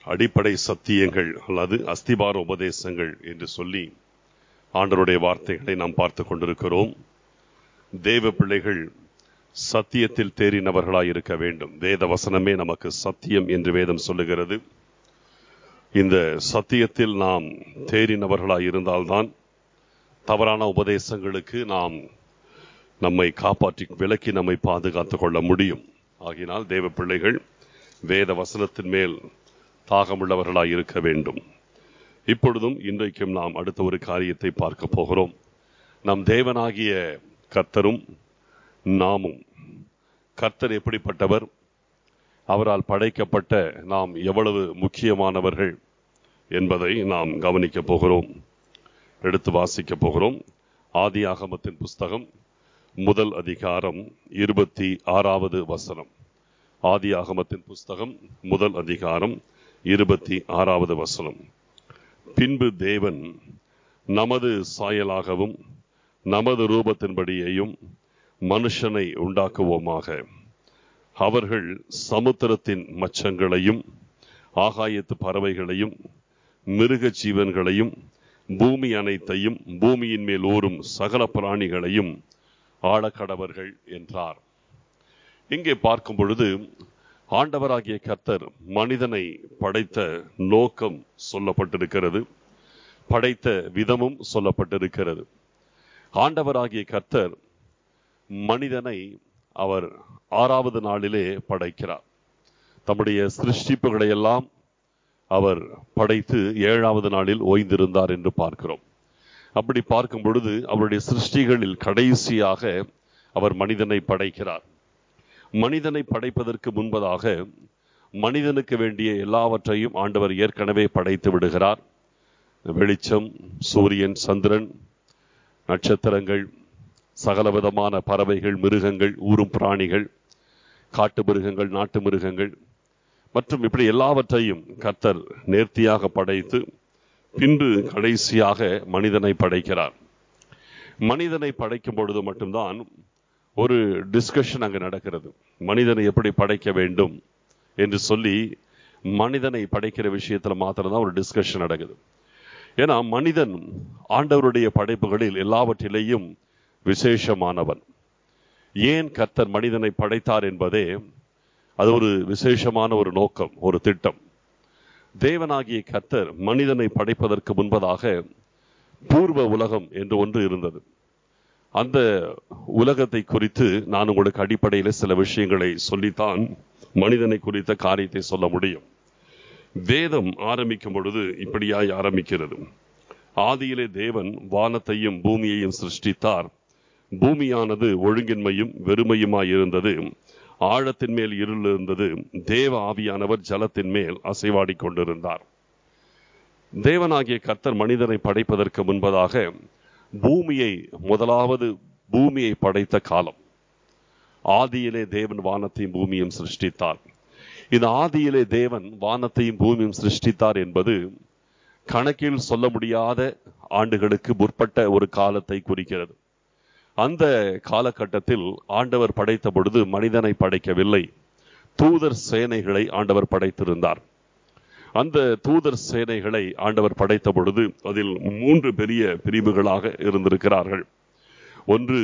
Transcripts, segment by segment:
அடிப்படை சத்தியங்கள் அல்லது அஸ்திபார உபதேசங்கள் என்று சொல்லி ஆண்டருடைய வார்த்தைகளை நாம் பார்த்து கொண்டிருக்கிறோம் தேவ பிள்ளைகள் சத்தியத்தில் தேறினவர்களாய் இருக்க வேண்டும் வேத வசனமே நமக்கு சத்தியம் என்று வேதம் சொல்லுகிறது இந்த சத்தியத்தில் நாம் தேறினவர்களாய் இருந்தால்தான் தவறான உபதேசங்களுக்கு நாம் நம்மை காப்பாற்றி விலக்கி நம்மை பாதுகாத்துக் கொள்ள முடியும் ஆகினால் தேவ பிள்ளைகள் வேத வசனத்தின் மேல் தாகமுள்ளவர்களாய் இருக்க வேண்டும் இப்பொழுதும் இன்றைக்கும் நாம் அடுத்த ஒரு காரியத்தை பார்க்க போகிறோம் நம் தேவனாகிய கர்த்தரும் நாமும் கர்த்தர் எப்படிப்பட்டவர் அவரால் படைக்கப்பட்ட நாம் எவ்வளவு முக்கியமானவர்கள் என்பதை நாம் கவனிக்க போகிறோம் எடுத்து வாசிக்க போகிறோம் ஆதி ஆகமத்தின் புஸ்தகம் முதல் அதிகாரம் இருபத்தி ஆறாவது வசனம் ஆதி ஆகமத்தின் புஸ்தகம் முதல் அதிகாரம் இருபத்தி ஆறாவது வசனம் பின்பு தேவன் நமது சாயலாகவும் நமது ரூபத்தின்படியையும் மனுஷனை உண்டாக்குவோமாக அவர்கள் சமுத்திரத்தின் மச்சங்களையும் ஆகாயத்து பறவைகளையும் மிருக ஜீவன்களையும் பூமி அனைத்தையும் பூமியின் மேல் ஊறும் சகல பிராணிகளையும் ஆழக்கடவர்கள் என்றார் இங்கே பார்க்கும் பொழுது ஆண்டவராகிய கர்த்தர் மனிதனை படைத்த நோக்கம் சொல்லப்பட்டிருக்கிறது படைத்த விதமும் சொல்லப்பட்டிருக்கிறது ஆண்டவராகிய கர்த்தர் மனிதனை அவர் ஆறாவது நாளிலே படைக்கிறார் தம்முடைய சிருஷ்டிப்புகளை எல்லாம் அவர் படைத்து ஏழாவது நாளில் ஓய்ந்திருந்தார் என்று பார்க்கிறோம் அப்படி பார்க்கும் பொழுது அவருடைய சிருஷ்டிகளில் கடைசியாக அவர் மனிதனை படைக்கிறார் மனிதனை படைப்பதற்கு முன்பதாக மனிதனுக்கு வேண்டிய எல்லாவற்றையும் ஆண்டவர் ஏற்கனவே படைத்து விடுகிறார் வெளிச்சம் சூரியன் சந்திரன் நட்சத்திரங்கள் சகலவிதமான பறவைகள் மிருகங்கள் ஊரும் பிராணிகள் காட்டு மிருகங்கள் நாட்டு மிருகங்கள் மற்றும் இப்படி எல்லாவற்றையும் கர்த்தர் நேர்த்தியாக படைத்து பின்பு கடைசியாக மனிதனை படைக்கிறார் மனிதனை படைக்கும் பொழுது மட்டும்தான் ஒரு டிஸ்கஷன் அங்கு நடக்கிறது மனிதனை எப்படி படைக்க வேண்டும் என்று சொல்லி மனிதனை படைக்கிற விஷயத்துல மாத்திரம்தான் ஒரு டிஸ்கஷன் நடக்குது ஏன்னா மனிதன் ஆண்டவருடைய படைப்புகளில் எல்லாவற்றிலேயும் விசேஷமானவன் ஏன் கர்த்தர் மனிதனை படைத்தார் என்பதே அது ஒரு விசேஷமான ஒரு நோக்கம் ஒரு திட்டம் தேவனாகிய கர்த்தர் மனிதனை படைப்பதற்கு முன்பதாக பூர்வ உலகம் என்று ஒன்று இருந்தது அந்த உலகத்தை குறித்து நான் உங்களுக்கு அடிப்படையில் சில விஷயங்களை சொல்லித்தான் மனிதனை குறித்த காரியத்தை சொல்ல முடியும் வேதம் ஆரம்பிக்கும் பொழுது இப்படியாய் ஆரம்பிக்கிறது ஆதியிலே தேவன் வானத்தையும் பூமியையும் சிருஷ்டித்தார் பூமியானது ஒழுங்கின்மையும் வெறுமையுமாய் இருந்தது ஆழத்தின் மேல் இருள் இருந்தது தேவ ஆவியானவர் ஜலத்தின் மேல் அசைவாடி கொண்டிருந்தார் தேவனாகிய கர்த்தர் மனிதனை படைப்பதற்கு முன்பதாக பூமியை முதலாவது பூமியை படைத்த காலம் ஆதியிலே தேவன் வானத்தையும் பூமியும் சிருஷ்டித்தார் இந்த ஆதியிலே தேவன் வானத்தையும் பூமியும் சிருஷ்டித்தார் என்பது கணக்கில் சொல்ல முடியாத ஆண்டுகளுக்கு முற்பட்ட ஒரு காலத்தை குறிக்கிறது அந்த காலகட்டத்தில் ஆண்டவர் படைத்த பொழுது மனிதனை படைக்கவில்லை தூதர் சேனைகளை ஆண்டவர் படைத்திருந்தார் அந்த தூதர் சேனைகளை ஆண்டவர் படைத்த பொழுது அதில் மூன்று பெரிய பிரிவுகளாக இருந்திருக்கிறார்கள் ஒன்று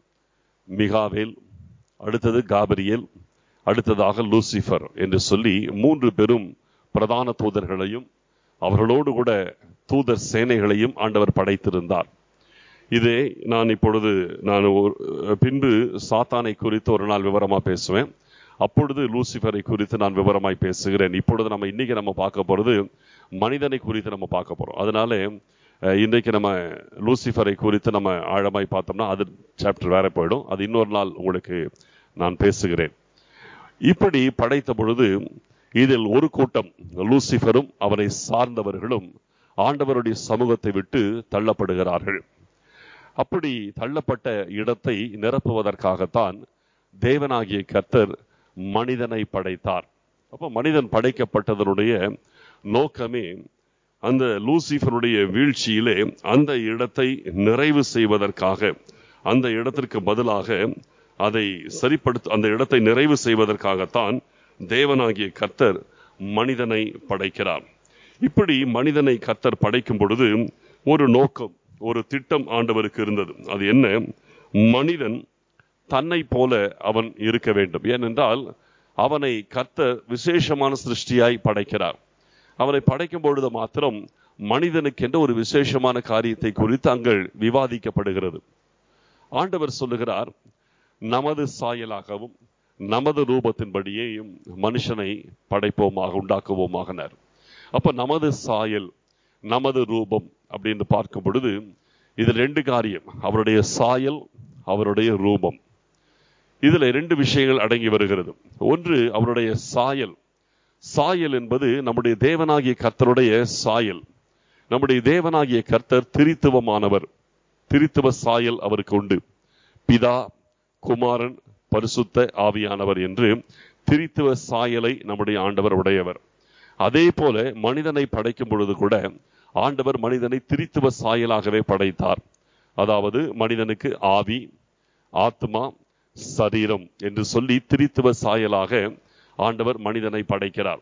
மிகாவேல் அடுத்தது காபரியல் அடுத்ததாக லூசிஃபர் என்று சொல்லி மூன்று பெரும் பிரதான தூதர்களையும் அவர்களோடு கூட தூதர் சேனைகளையும் ஆண்டவர் படைத்திருந்தார் இதே நான் இப்பொழுது நான் பின்பு சாத்தானை குறித்து ஒரு நாள் விவரமா பேசுவேன் அப்பொழுது லூசிஃபரை குறித்து நான் விவரமாய் பேசுகிறேன் இப்பொழுது நம்ம இன்னைக்கு நம்ம பார்க்க போறது மனிதனை குறித்து நம்ம பார்க்க போறோம் அதனால இன்றைக்கு நம்ம லூசிஃபரை குறித்து நம்ம ஆழமாய் பார்த்தோம்னா அது சாப்டர் வேற போயிடும் அது இன்னொரு நாள் உங்களுக்கு நான் பேசுகிறேன் இப்படி படைத்த பொழுது இதில் ஒரு கூட்டம் லூசிஃபரும் அவரை சார்ந்தவர்களும் ஆண்டவருடைய சமூகத்தை விட்டு தள்ளப்படுகிறார்கள் அப்படி தள்ளப்பட்ட இடத்தை நிரப்புவதற்காகத்தான் தேவனாகிய கர்த்தர் மனிதனை படைத்தார் அப்போ மனிதன் படைக்கப்பட்டதனுடைய நோக்கமே அந்த லூசிஃபருடைய வீழ்ச்சியிலே அந்த இடத்தை நிறைவு செய்வதற்காக அந்த இடத்திற்கு பதிலாக அதை சரிப்படுத்த அந்த இடத்தை நிறைவு செய்வதற்காகத்தான் தேவனாகிய கர்த்தர் மனிதனை படைக்கிறார் இப்படி மனிதனை கர்த்தர் படைக்கும் பொழுது ஒரு நோக்கம் ஒரு திட்டம் ஆண்டவருக்கு இருந்தது அது என்ன மனிதன் தன்னை போல அவன் இருக்க வேண்டும் ஏனென்றால் அவனை கர்த்தர் விசேஷமான சிருஷ்டியாய் படைக்கிறார் அவனை படைக்கும் பொழுது மாத்திரம் மனிதனுக்கென்ற ஒரு விசேஷமான காரியத்தை குறித்து அங்கே விவாதிக்கப்படுகிறது ஆண்டவர் சொல்லுகிறார் நமது சாயலாகவும் நமது ரூபத்தின்படியேயும் மனுஷனை படைப்போமாக உண்டாக்குவோமாகனர் அப்ப நமது சாயல் நமது ரூபம் அப்படின்னு பார்க்கும் பொழுது இது ரெண்டு காரியம் அவருடைய சாயல் அவருடைய ரூபம் இதுல ரெண்டு விஷயங்கள் அடங்கி வருகிறது ஒன்று அவருடைய சாயல் சாயல் என்பது நம்முடைய தேவனாகிய கர்த்தருடைய சாயல் நம்முடைய தேவனாகிய கர்த்தர் திரித்துவமானவர் திரித்துவ சாயல் அவருக்கு உண்டு பிதா குமாரன் பரிசுத்த ஆவியானவர் என்று திரித்துவ சாயலை நம்முடைய ஆண்டவர் உடையவர் அதே போல மனிதனை படைக்கும் பொழுது கூட ஆண்டவர் மனிதனை திரித்துவ சாயலாகவே படைத்தார் அதாவது மனிதனுக்கு ஆவி ஆத்மா சரீரம் என்று சொல்லி திரித்துவ சாயலாக ஆண்டவர் மனிதனை படைக்கிறார்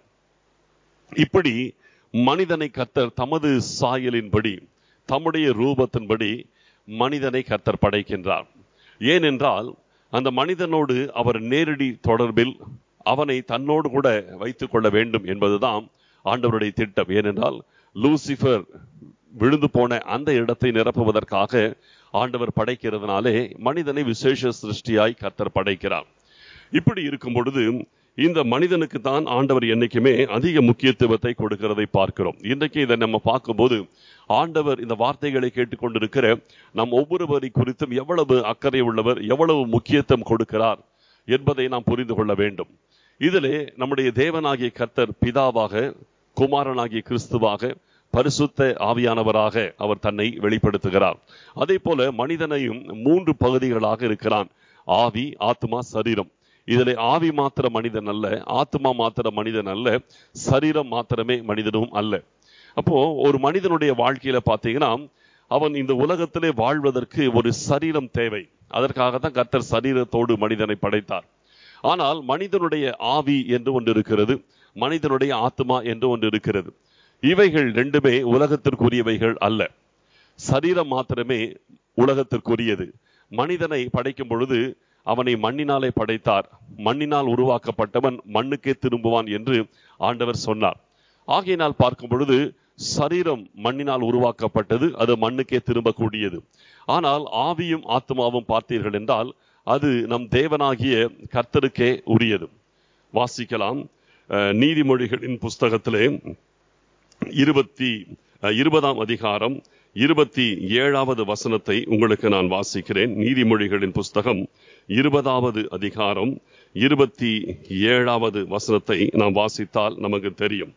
இப்படி மனிதனை கத்தர் தமது சாயலின்படி தம்முடைய ரூபத்தின்படி மனிதனை கத்தர் படைக்கின்றார் ஏனென்றால் அந்த மனிதனோடு அவர் நேரடி தொடர்பில் அவனை தன்னோடு கூட வைத்துக் கொள்ள வேண்டும் என்பதுதான் ஆண்டவருடைய திட்டம் ஏனென்றால் லூசிபர் விழுந்து போன அந்த இடத்தை நிரப்புவதற்காக ஆண்டவர் படைக்கிறதுனாலே மனிதனை விசேஷ சிருஷ்டியாய் கர்த்தர் படைக்கிறார் இப்படி இருக்கும் பொழுது இந்த மனிதனுக்கு தான் ஆண்டவர் என்னைக்குமே அதிக முக்கியத்துவத்தை கொடுக்கிறதை பார்க்கிறோம் இன்றைக்கு இதை நம்ம பார்க்கும்போது ஆண்டவர் இந்த வார்த்தைகளை கேட்டுக்கொண்டிருக்கிற நம் ஒவ்வொருவரை குறித்தும் எவ்வளவு அக்கறை உள்ளவர் எவ்வளவு முக்கியத்துவம் கொடுக்கிறார் என்பதை நாம் புரிந்து கொள்ள வேண்டும் இதிலே நம்முடைய தேவனாகிய கர்த்தர் பிதாவாக குமாரனாகிய கிறிஸ்துவாக பரிசுத்த ஆவியானவராக அவர் தன்னை வெளிப்படுத்துகிறார் அதே போல மனிதனையும் மூன்று பகுதிகளாக இருக்கிறான் ஆவி ஆத்மா சரீரம் இதில் ஆவி மாத்திர மனிதன் அல்ல ஆத்மா மாத்திர மனிதன் அல்ல சரீரம் மாத்திரமே மனிதனும் அல்ல அப்போ ஒரு மனிதனுடைய வாழ்க்கையில பார்த்தீங்கன்னா அவன் இந்த உலகத்திலே வாழ்வதற்கு ஒரு சரீரம் தேவை அதற்காக தான் கர்த்தர் சரீரத்தோடு மனிதனை படைத்தார் ஆனால் மனிதனுடைய ஆவி என்று ஒன்று இருக்கிறது மனிதனுடைய ஆத்மா என்று ஒன்று இருக்கிறது இவைகள் ரெண்டுமே உலகத்திற்குரியவைகள் அல்ல சரீரம் மாத்திரமே உலகத்திற்குரியது மனிதனை படைக்கும் பொழுது அவனை மண்ணினாலே படைத்தார் மண்ணினால் உருவாக்கப்பட்டவன் மண்ணுக்கே திரும்புவான் என்று ஆண்டவர் சொன்னார் ஆகையினால் பார்க்கும் பொழுது சரீரம் மண்ணினால் உருவாக்கப்பட்டது அது மண்ணுக்கே திரும்பக்கூடியது ஆனால் ஆவியும் ஆத்மாவும் பார்த்தீர்கள் என்றால் அது நம் தேவனாகிய கர்த்தருக்கே உரியது வாசிக்கலாம் நீதிமொழிகளின் புஸ்தகத்திலே இருபத்தி இருபதாம் அதிகாரம் இருபத்தி ஏழாவது வசனத்தை உங்களுக்கு நான் வாசிக்கிறேன் நீதிமொழிகளின் புஸ்தகம் இருபதாவது அதிகாரம் இருபத்தி ஏழாவது வசனத்தை நாம் வாசித்தால் நமக்கு தெரியும்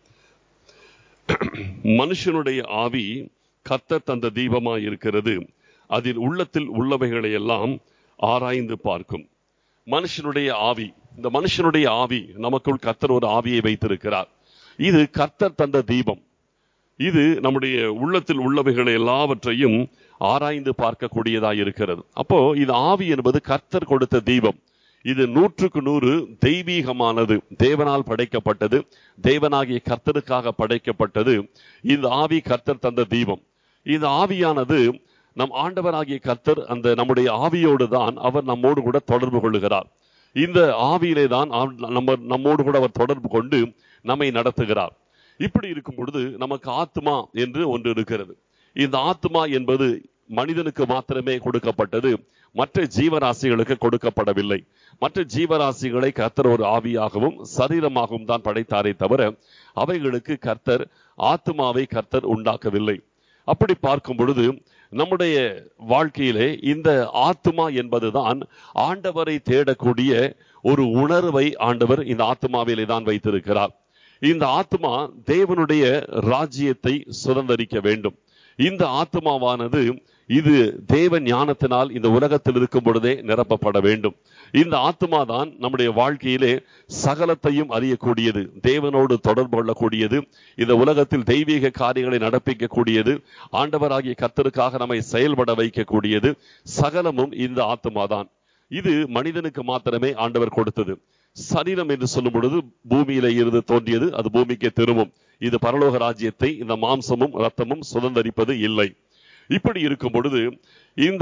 மனுஷனுடைய ஆவி கத்த தந்த தீபமாய் இருக்கிறது அதில் உள்ளத்தில் உள்ளவைகளை எல்லாம் ஆராய்ந்து பார்க்கும் மனுஷனுடைய ஆவி இந்த மனுஷனுடைய ஆவி நமக்குள் கர்த்தர் ஒரு ஆவியை வைத்திருக்கிறார் இது கர்த்தர் தந்த தீபம் இது நம்முடைய உள்ளத்தில் உள்ளவைகளை எல்லாவற்றையும் ஆராய்ந்து பார்க்கக்கூடியதாக இருக்கிறது அப்போ இது ஆவி என்பது கர்த்தர் கொடுத்த தீபம் இது நூற்றுக்கு நூறு தெய்வீகமானது தேவனால் படைக்கப்பட்டது தேவனாகிய கர்த்தருக்காக படைக்கப்பட்டது இந்த ஆவி கர்த்தர் தந்த தீபம் இந்த ஆவியானது நம் ஆண்டவராகிய கர்த்தர் அந்த நம்முடைய ஆவியோடு தான் அவர் நம்மோடு கூட தொடர்பு கொள்ளுகிறார் இந்த ஆவியிலே தான் நம்ம நம்மோடு கூட அவர் தொடர்பு கொண்டு நம்மை நடத்துகிறார் இப்படி இருக்கும் பொழுது நமக்கு ஆத்மா என்று ஒன்று இருக்கிறது இந்த ஆத்மா என்பது மனிதனுக்கு மாத்திரமே கொடுக்கப்பட்டது மற்ற ஜீவராசிகளுக்கு கொடுக்கப்படவில்லை மற்ற ஜீவராசிகளை கர்த்தர் ஒரு ஆவியாகவும் சரீரமாகவும் தான் படைத்தாரே தவிர அவைகளுக்கு கர்த்தர் ஆத்மாவை கர்த்தர் உண்டாக்கவில்லை அப்படி பார்க்கும் பொழுது நம்முடைய வாழ்க்கையிலே இந்த ஆத்மா என்பதுதான் ஆண்டவரை தேடக்கூடிய ஒரு உணர்வை ஆண்டவர் இந்த ஆத்மாவிலே தான் வைத்திருக்கிறார் இந்த ஆத்மா தேவனுடைய ராஜ்யத்தை சுதந்திரிக்க வேண்டும் இந்த ஆத்மாவானது இது தேவ ஞானத்தினால் இந்த உலகத்தில் இருக்கும் பொழுதே நிரப்பப்பட வேண்டும் இந்த ஆத்மா தான் நம்முடைய வாழ்க்கையிலே சகலத்தையும் அறியக்கூடியது தேவனோடு தொடர்பு கொள்ளக்கூடியது இந்த உலகத்தில் தெய்வீக காரியங்களை நடப்பிக்கக்கூடியது ஆண்டவராகிய கத்தருக்காக நம்மை செயல்பட வைக்கக்கூடியது சகலமும் இந்த ஆத்மா தான் இது மனிதனுக்கு மாத்திரமே ஆண்டவர் கொடுத்தது சரீரம் என்று சொல்லும் பொழுது பூமியில இருந்து தோன்றியது அது பூமிக்கே திரும்பும் இது பரலோக ராஜ்யத்தை இந்த மாம்சமும் ரத்தமும் சுதந்தரிப்பது இல்லை இப்படி இருக்கும் பொழுது இந்த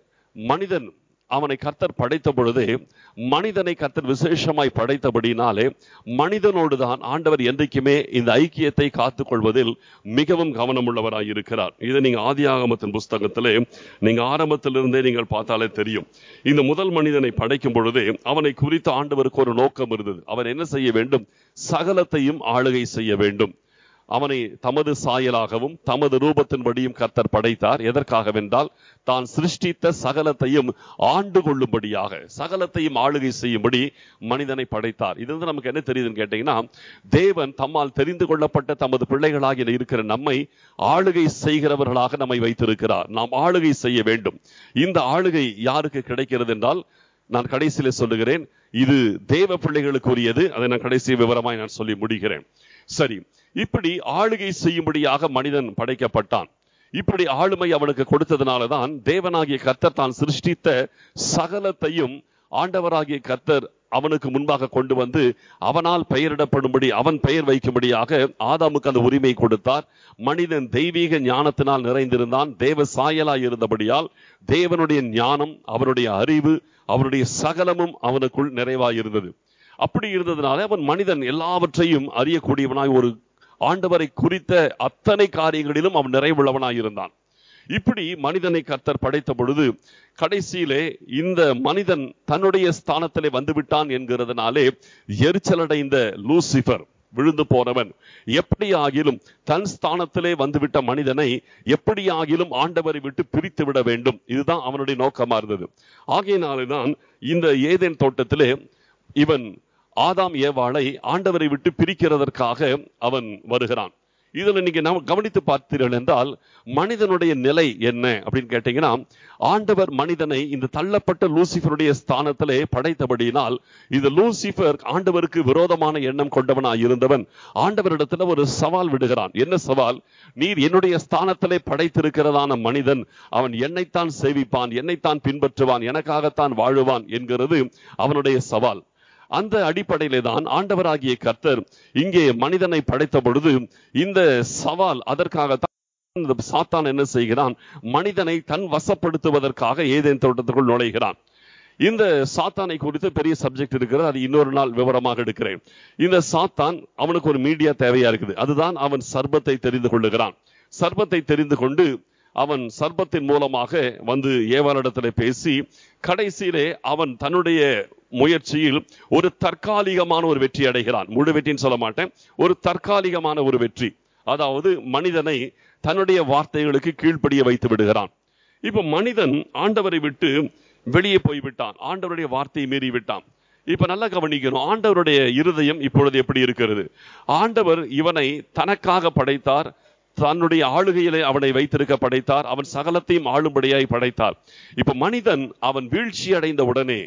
மனிதன் அவனை கர்த்தர் படைத்த பொழுதே மனிதனை கர்த்தர் விசேஷமாய் படைத்தபடினாலே மனிதனோடு தான் ஆண்டவர் என்றைக்குமே இந்த ஐக்கியத்தை காத்துக் கொள்வதில் மிகவும் கவனமுள்ளவராய் இருக்கிறார் இதை நீங்க ஆதியாகமத்தின் புஸ்தகத்திலே நீங்க ஆரம்பத்திலிருந்தே நீங்கள் பார்த்தாலே தெரியும் இந்த முதல் மனிதனை படைக்கும் பொழுதே அவனை குறித்து ஆண்டவருக்கு ஒரு நோக்கம் இருந்தது அவன் என்ன செய்ய வேண்டும் சகலத்தையும் ஆளுகை செய்ய வேண்டும் அவனை தமது சாயலாகவும் தமது ரூபத்தின்படியும் கர்த்தர் படைத்தார் எதற்காகவென்றால் தான் சிருஷ்டித்த சகலத்தையும் ஆண்டு கொள்ளும்படியாக சகலத்தையும் ஆளுகை செய்யும்படி மனிதனை படைத்தார் இது வந்து நமக்கு என்ன தெரியுதுன்னு கேட்டீங்கன்னா தேவன் தம்மால் தெரிந்து கொள்ளப்பட்ட தமது பிள்ளைகளாக இருக்கிற நம்மை ஆளுகை செய்கிறவர்களாக நம்மை வைத்திருக்கிறார் நாம் ஆளுகை செய்ய வேண்டும் இந்த ஆளுகை யாருக்கு கிடைக்கிறது என்றால் நான் கடைசியில சொல்லுகிறேன் இது தேவ பிள்ளைகளுக்கு உரியது அதை நான் கடைசி விவரமாய் நான் சொல்லி முடிகிறேன் சரி இப்படி ஆளுகை செய்யும்படியாக மனிதன் படைக்கப்பட்டான் இப்படி ஆளுமை அவனுக்கு கொடுத்ததுனாலதான் தேவனாகிய கர்த்தர் தான் சிருஷ்டித்த சகலத்தையும் ஆண்டவராகிய கர்த்தர் அவனுக்கு முன்பாக கொண்டு வந்து அவனால் பெயரிடப்படும்படி அவன் பெயர் வைக்கும்படியாக ஆதாமுக்கு அந்த உரிமை கொடுத்தார் மனிதன் தெய்வீக ஞானத்தினால் நிறைந்திருந்தான் தேவ சாயலாய் இருந்தபடியால் தேவனுடைய ஞானம் அவனுடைய அறிவு அவனுடைய சகலமும் அவனுக்குள் நிறைவாயிருந்தது அப்படி இருந்ததுனால அவன் மனிதன் எல்லாவற்றையும் அறியக்கூடியவனாய் ஒரு ஆண்டவரை குறித்த அத்தனை காரியங்களிலும் அவன் நிறைவுள்ளவனாய் இருந்தான் இப்படி மனிதனை கர்த்தர் படைத்த பொழுது கடைசியிலே இந்த மனிதன் தன்னுடைய ஸ்தானத்திலே வந்துவிட்டான் என்கிறதுனாலே எரிச்சலடைந்த லூசிபர் விழுந்து போனவன் எப்படி ஆகிலும் தன் ஸ்தானத்திலே வந்துவிட்ட மனிதனை எப்படி ஆகிலும் ஆண்டவரை விட்டு பிரித்து விட வேண்டும் இதுதான் அவனுடைய நோக்கமா இருந்தது ஆகையினால்தான் இந்த ஏதேன் தோட்டத்திலே இவன் ஆதாம் ஏவாளை ஆண்டவரை விட்டு பிரிக்கிறதற்காக அவன் வருகிறான் இதுல நீங்க நாம் கவனித்து பார்த்தீர்கள் என்றால் மனிதனுடைய நிலை என்ன அப்படின்னு கேட்டீங்கன்னா ஆண்டவர் மனிதனை இந்த தள்ளப்பட்ட லூசிஃபருடைய ஸ்தானத்திலே படைத்தபடியினால் இந்த லூசிஃபர் ஆண்டவருக்கு விரோதமான எண்ணம் கொண்டவனாய் இருந்தவன் ஆண்டவரிடத்துல ஒரு சவால் விடுகிறான் என்ன சவால் நீர் என்னுடைய ஸ்தானத்திலே படைத்திருக்கிறதான மனிதன் அவன் என்னைத்தான் சேவிப்பான் என்னைத்தான் பின்பற்றுவான் எனக்காகத்தான் வாழுவான் என்கிறது அவனுடைய சவால் அந்த அடிப்படையிலே தான் ஆண்டவராகிய கர்த்தர் இங்கே மனிதனை படைத்த பொழுது இந்த சவால் அதற்காகத்தான் இந்த சாத்தான் என்ன செய்கிறான் மனிதனை தன் வசப்படுத்துவதற்காக ஏதேன் தோட்டத்துக்குள் நுழைகிறான் இந்த சாத்தானை குறித்து பெரிய சப்ஜெக்ட் இருக்கிறது அது இன்னொரு நாள் விவரமாக எடுக்கிறேன் இந்த சாத்தான் அவனுக்கு ஒரு மீடியா தேவையா இருக்குது அதுதான் அவன் சர்பத்தை தெரிந்து கொள்ளுகிறான் சர்பத்தை தெரிந்து கொண்டு அவன் சர்பத்தின் மூலமாக வந்து ஏவாளிடத்துல பேசி கடைசியிலே அவன் தன்னுடைய முயற்சியில் ஒரு தற்காலிகமான ஒரு வெற்றி அடைகிறான் முழு வெற்றின்னு சொல்ல மாட்டேன் ஒரு தற்காலிகமான ஒரு வெற்றி அதாவது மனிதனை தன்னுடைய வார்த்தைகளுக்கு கீழ்ப்படிய வைத்து விடுகிறான் இப்ப மனிதன் ஆண்டவரை விட்டு வெளியே போய்விட்டான் ஆண்டவருடைய வார்த்தையை மீறி விட்டான் இப்ப நல்லா கவனிக்கணும் ஆண்டவருடைய இருதயம் இப்பொழுது எப்படி இருக்கிறது ஆண்டவர் இவனை தனக்காக படைத்தார் தன்னுடைய ஆளுகையிலே அவனை வைத்திருக்க படைத்தார் அவன் சகலத்தையும் ஆளும்படியாய் படைத்தார் இப்ப மனிதன் அவன் வீழ்ச்சி அடைந்த உடனே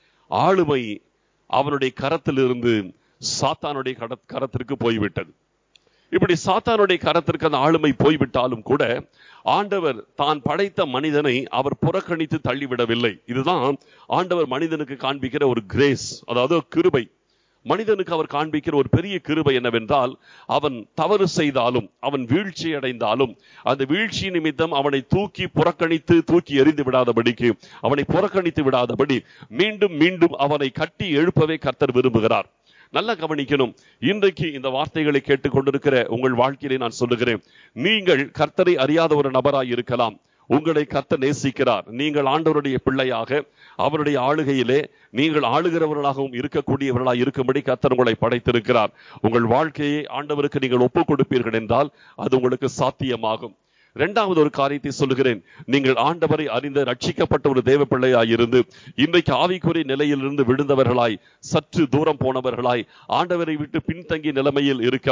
ஆளுமை அவனுடைய கரத்திலிருந்து சாத்தானுடைய கரத்திற்கு போய்விட்டது இப்படி சாத்தானுடைய கரத்திற்கு அந்த ஆளுமை போய்விட்டாலும் கூட ஆண்டவர் தான் படைத்த மனிதனை அவர் புறக்கணித்து தள்ளிவிடவில்லை இதுதான் ஆண்டவர் மனிதனுக்கு காண்பிக்கிற ஒரு கிரேஸ் அதாவது கிருபை மனிதனுக்கு அவர் காண்பிக்கிற ஒரு பெரிய கிருபை என்னவென்றால் அவன் தவறு செய்தாலும் அவன் வீழ்ச்சி அடைந்தாலும் அந்த வீழ்ச்சி நிமித்தம் அவனை தூக்கி புறக்கணித்து தூக்கி எறிந்து விடாதபடிக்கு அவனை புறக்கணித்து விடாதபடி மீண்டும் மீண்டும் அவனை கட்டி எழுப்பவே கர்த்தர் விரும்புகிறார் நல்லா கவனிக்கணும் இன்றைக்கு இந்த வார்த்தைகளை கேட்டுக்கொண்டிருக்கிற உங்கள் வாழ்க்கையிலே நான் சொல்லுகிறேன் நீங்கள் கர்த்தரை அறியாத ஒரு நபராய் இருக்கலாம் உங்களை கத்த நேசிக்கிறார் நீங்கள் ஆண்டவருடைய பிள்ளையாக அவருடைய ஆளுகையிலே நீங்கள் ஆளுகிறவர்களாகவும் இருக்கக்கூடியவர்களாக இருக்கும்படி கத்தர் உங்களை படைத்திருக்கிறார் உங்கள் வாழ்க்கையை ஆண்டவருக்கு நீங்கள் ஒப்புக் கொடுப்பீர்கள் என்றால் அது உங்களுக்கு சாத்தியமாகும் இரண்டாவது ஒரு காரியத்தை சொல்லுகிறேன் நீங்கள் ஆண்டவரை அறிந்த ரட்சிக்கப்பட்ட ஒரு தேவ பிள்ளையாய் இருந்து இன்றைக்கு ஆவிக்குரிய நிலையிலிருந்து விழுந்தவர்களாய் சற்று தூரம் போனவர்களாய் ஆண்டவரை விட்டு பின்தங்கிய நிலைமையில் இருக்கலாம்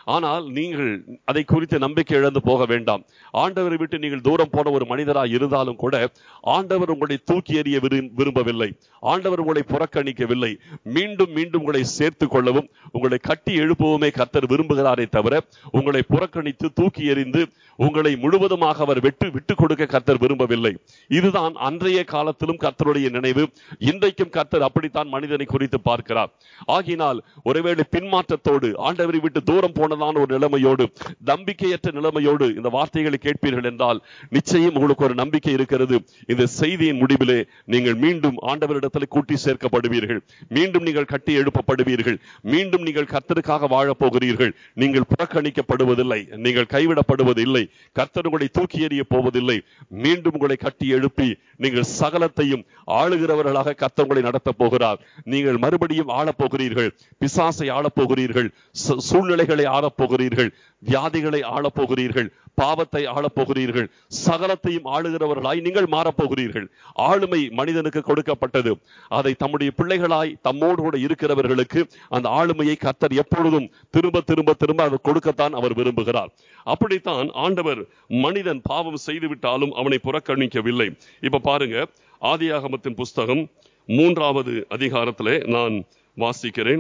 ஆனால் நீங்கள் அதை குறித்து நம்பிக்கை இழந்து போக வேண்டாம் ஆண்டவரை விட்டு நீங்கள் தூரம் போன ஒரு மனிதராய் இருந்தாலும் கூட ஆண்டவர் உங்களை தூக்கி எறிய விரும்- விரும்பவில்லை ஆண்டவர் உங்களை புறக்கணிக்கவில்லை மீண்டும் மீண்டும் உங்களை சேர்த்து கொள்ளவும் உங்களை கட்டி எழுப்பவுமே கர்த்தர் விரும்புகிறாரே தவிர உங்களை புறக்கணித்து தூக்கி எறிந்து உங்களை முழுவதுமாக அவர் விட்டு விட்டு கொடுக்க கர்த்தர் விரும்பவில்லை இதுதான் அன்றைய காலத்திலும் கர்த்தருடைய நினைவு இன்றைக்கும் கர்த்தர் அப்படித்தான் மனிதனை குறித்து பார்க்கிறார் ஆகினால் ஒருவேளை பின்மாற்றத்தோடு ஆண்டவரை விட்டு தூரம் போனதான ஒரு நிலைமையோடு நம்பிக்கையற்ற நிலைமையோடு இந்த வார்த்தைகளை கேட்பீர்கள் என்றால் நிச்சயம் உங்களுக்கு ஒரு நம்பிக்கை இருக்கிறது இந்த செய்தியின் முடிவிலே நீங்கள் மீண்டும் ஆண்டவரிடத்தில் கூட்டி சேர்க்கப்படுவீர்கள் மீண்டும் நீங்கள் கட்டி எழுப்பப்படுவீர்கள் மீண்டும் நீங்கள் கர்த்தருக்காக வாழப் போகிறீர்கள் நீங்கள் புறக்கணிக்கப்படுவதில்லை நீங்கள் கைவிடப்படுவதில்லை கர்த்தர் உங்களை தூக்கி எறிய போவதில்லை மீண்டும் உங்களை கட்டி எழுப்பி நீங்கள் சகலத்தையும் ஆளுகிறவர்களாக கர்த்தர் உங்களை நடத்தப் போகிறார் நீங்கள் மறுபடியும் ஆளப் போகிறீர்கள் பிசாசை ஆளப் போகிறீர்கள் சூ- சூழ்நிலைகளை ஆளப் போகிறீர்கள் வியாதிகளை ஆளப் போகிறீர்கள் பாவத்தை ஆளப் போகிறீர்கள் சகலத்தையும் ஆளுகிறவர்களாய் நீங்கள் மாறப் போகிறீர்கள் ஆளுமை மனிதனுக்கு கொடுக்கப்பட்டது அதை தம்முடைய பிள்ளைகளாய் தம்மோடு கூட இருக்கிறவர்களுக்கு அந்த ஆளுமையை கர்த்தர் எப்பொழுதும் திரும்ப திரும்ப திரும்ப அதை கொடுக்கத்தான் அவர் விரும்புகிறார் அப்படித்தான் ஆண்டவர் மனிதன் பாவம் செய்து விட்டாலும் அவனை புறக்கணிக்கவில்லை இப்ப பாருங்க ஆதியாகமத்தின் புஸ்தகம் மூன்றாவது அதிகாரத்திலே நான் வாசிக்கிறேன்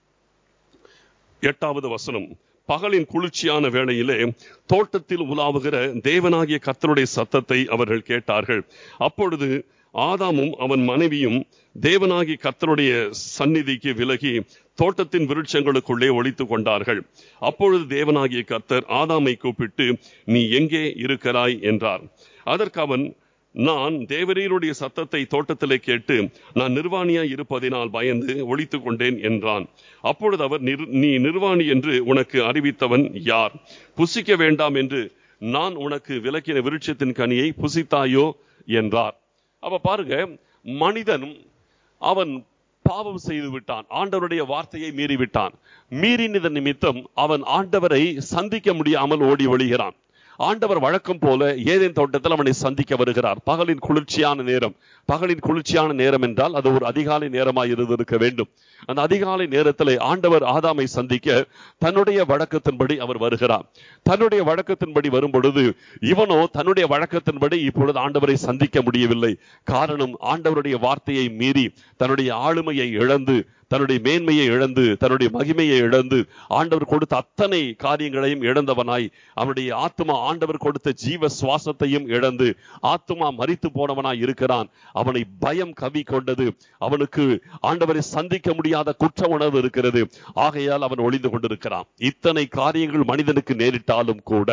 எட்டாவது வசனம் பகலின் குளிர்ச்சியான வேளையிலே தோட்டத்தில் உலாவுகிற தேவனாகிய கர்த்தருடைய சத்தத்தை அவர்கள் கேட்டார்கள் அப்பொழுது ஆதாமும் அவன் மனைவியும் தேவனாகிய கர்த்தருடைய சந்நிதிக்கு விலகி தோட்டத்தின் விருட்சங்களுக்குள்ளே ஒளித்துக் கொண்டார்கள் அப்பொழுது தேவனாகிய கர்த்தர் ஆதாமை கூப்பிட்டு நீ எங்கே இருக்கிறாய் என்றார் அதற்கு அவன் நான் தேவரீருடைய சத்தத்தை தோட்டத்திலே கேட்டு நான் நிர்வாணியாய் இருப்பதினால் பயந்து ஒளித்துக் கொண்டேன் என்றான் அப்பொழுது அவர் நிர்- நீ நிர்வாணி என்று உனக்கு அறிவித்தவன் யார் புசிக்க வேண்டாம் என்று நான் உனக்கு விலக்கின விருட்சத்தின் கனியை புசித்தாயோ என்றார் அப்ப பாருங்க மனிதன் அவன் பாவம் செய்து விட்டான் ஆண்டவருடைய வார்த்தையை மீறி விட்டான் மீறினதன் நிமித்தம் அவன் ஆண்டவரை சந்திக்க முடியாமல் ஓடி ஒளிகிறான் ஆண்டவர் வழக்கம் போல ஏதேன் தோட்டத்தில் அவனை சந்திக்க வருகிறார் பகலின் குளிர்ச்சியான நேரம் பகலின் குளிர்ச்சியான நேரம் என்றால் அது ஒரு அதிகாலை நேரமாய் இருந்திருக்க வேண்டும் அந்த அதிகாலை நேரத்தில் ஆண்டவர் ஆதாமை சந்திக்க தன்னுடைய வழக்கத்தின்படி அவர் வருகிறார் தன்னுடைய வழக்கத்தின்படி வரும் பொழுது இவனோ தன்னுடைய வழக்கத்தின்படி இப்பொழுது ஆண்டவரை சந்திக்க முடியவில்லை காரணம் ஆண்டவருடைய வார்த்தையை மீறி தன்னுடைய ஆளுமையை இழந்து தன்னுடைய மேன்மையை இழந்து தன்னுடைய மகிமையை இழந்து ஆண்டவர் கொடுத்த அத்தனை காரியங்களையும் இழந்தவனாய் அவனுடைய ஆத்மா ஆண்டவர் கொடுத்த ஜீவ சுவாசத்தையும் இழந்து ஆத்மா மரித்து போனவனாய் இருக்கிறான் அவனை பயம் கவி கொண்டது அவனுக்கு ஆண்டவரை சந்திக்க முடியாத குற்ற உணர்வு இருக்கிறது ஆகையால் அவன் ஒளிந்து கொண்டிருக்கிறான் இத்தனை காரியங்கள் மனிதனுக்கு நேரிட்டாலும் கூட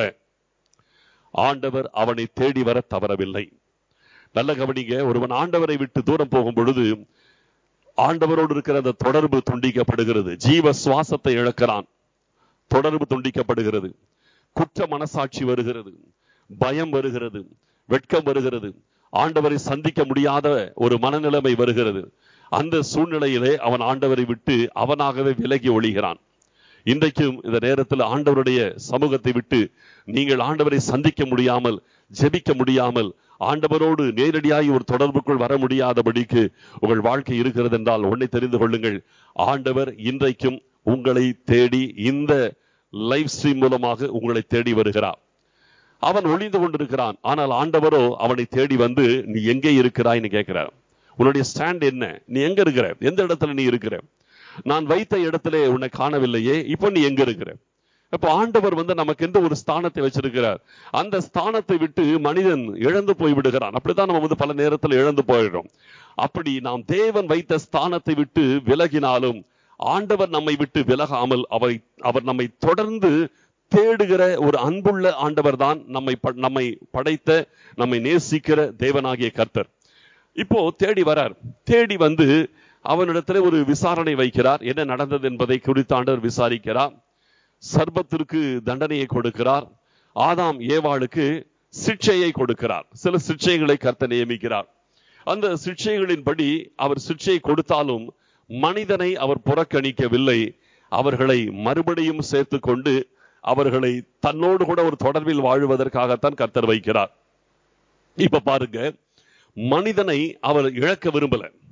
ஆண்டவர் அவனை தேடி வர தவறவில்லை நல்ல கவனிங்க ஒருவன் ஆண்டவரை விட்டு தூரம் போகும் பொழுது ஆண்டவரோடு இருக்கிற அந்த தொடர்பு துண்டிக்கப்படுகிறது ஜீவ சுவாசத்தை இழக்கிறான் தொடர்பு துண்டிக்கப்படுகிறது குற்ற மனசாட்சி வருகிறது பயம் வருகிறது வெட்கம் வருகிறது ஆண்டவரை சந்திக்க முடியாத ஒரு மனநிலைமை வருகிறது அந்த சூழ்நிலையிலே அவன் ஆண்டவரை விட்டு அவனாகவே விலகி ஒழிகிறான் இன்றைக்கும் இந்த நேரத்தில் ஆண்டவருடைய சமூகத்தை விட்டு நீங்கள் ஆண்டவரை சந்திக்க முடியாமல் ஜெபிக்க முடியாமல் ஆண்டவரோடு நேரடியாய் ஒரு தொடர்புக்குள் வர முடியாதபடிக்கு உங்கள் வாழ்க்கை இருக்கிறது என்றால் ஒன்றை தெரிந்து கொள்ளுங்கள் ஆண்டவர் இன்றைக்கும் உங்களை தேடி இந்த லைவ் ஸ்ட்ரீம் மூலமாக உங்களை தேடி வருகிறார் அவன் ஒளிந்து கொண்டிருக்கிறான் ஆனால் ஆண்டவரோ அவனை தேடி வந்து நீ எங்கே இருக்கிறாய்ன்னு கேட்கிறார் உன்னுடைய ஸ்டாண்ட் என்ன நீ எங்க இருக்கிற எந்த இடத்துல நீ இருக்கிற நான் வைத்த இடத்துல உன்னை காணவில்லையே இப்போ நீ எங்க இருக்கிற அப்போ ஆண்டவர் வந்து நமக்கு எந்த ஒரு ஸ்தானத்தை வச்சிருக்கிறார் அந்த ஸ்தானத்தை விட்டு மனிதன் இழந்து போய் விடுகிறான் அப்படித்தான் நம்ம வந்து பல நேரத்தில் இழந்து போயிடுறோம் அப்படி நாம் தேவன் வைத்த ஸ்தானத்தை விட்டு விலகினாலும் ஆண்டவர் நம்மை விட்டு விலகாமல் அவை அவர் நம்மை தொடர்ந்து தேடுகிற ஒரு அன்புள்ள ஆண்டவர் தான் நம்மை ப- நம்மை படைத்த நம்மை நேசிக்கிற தேவனாகிய கர்த்தர் இப்போ தேடி வரார் தேடி வந்து அவனிடத்துல ஒரு விசாரணை வைக்கிறார் என்ன நடந்தது என்பதை குறித்து ஆண்டவர் விசாரிக்கிறார் சர்பத்திற்கு தண்டனையை கொடுக்கிறார் ஆதாம் ஏவாளுக்கு சிக்ஷையை கொடுக்கிறார் சில சிக்ஷைகளை கர்த்தர் நியமிக்கிறார் அந்த சிக்ஷைகளின்படி அவர் சிக்ஷை கொடுத்தாலும் மனிதனை அவர் புறக்கணிக்கவில்லை அவர்களை மறுபடியும் சேர்த்து கொண்டு அவர்களை தன்னோடு கூட ஒரு தொடர்பில் வாழுவதற்காகத்தான் கர்த்தர் வைக்கிறார் இப்ப பாருங்க மனிதனை அவர் இழக்க விரும்பல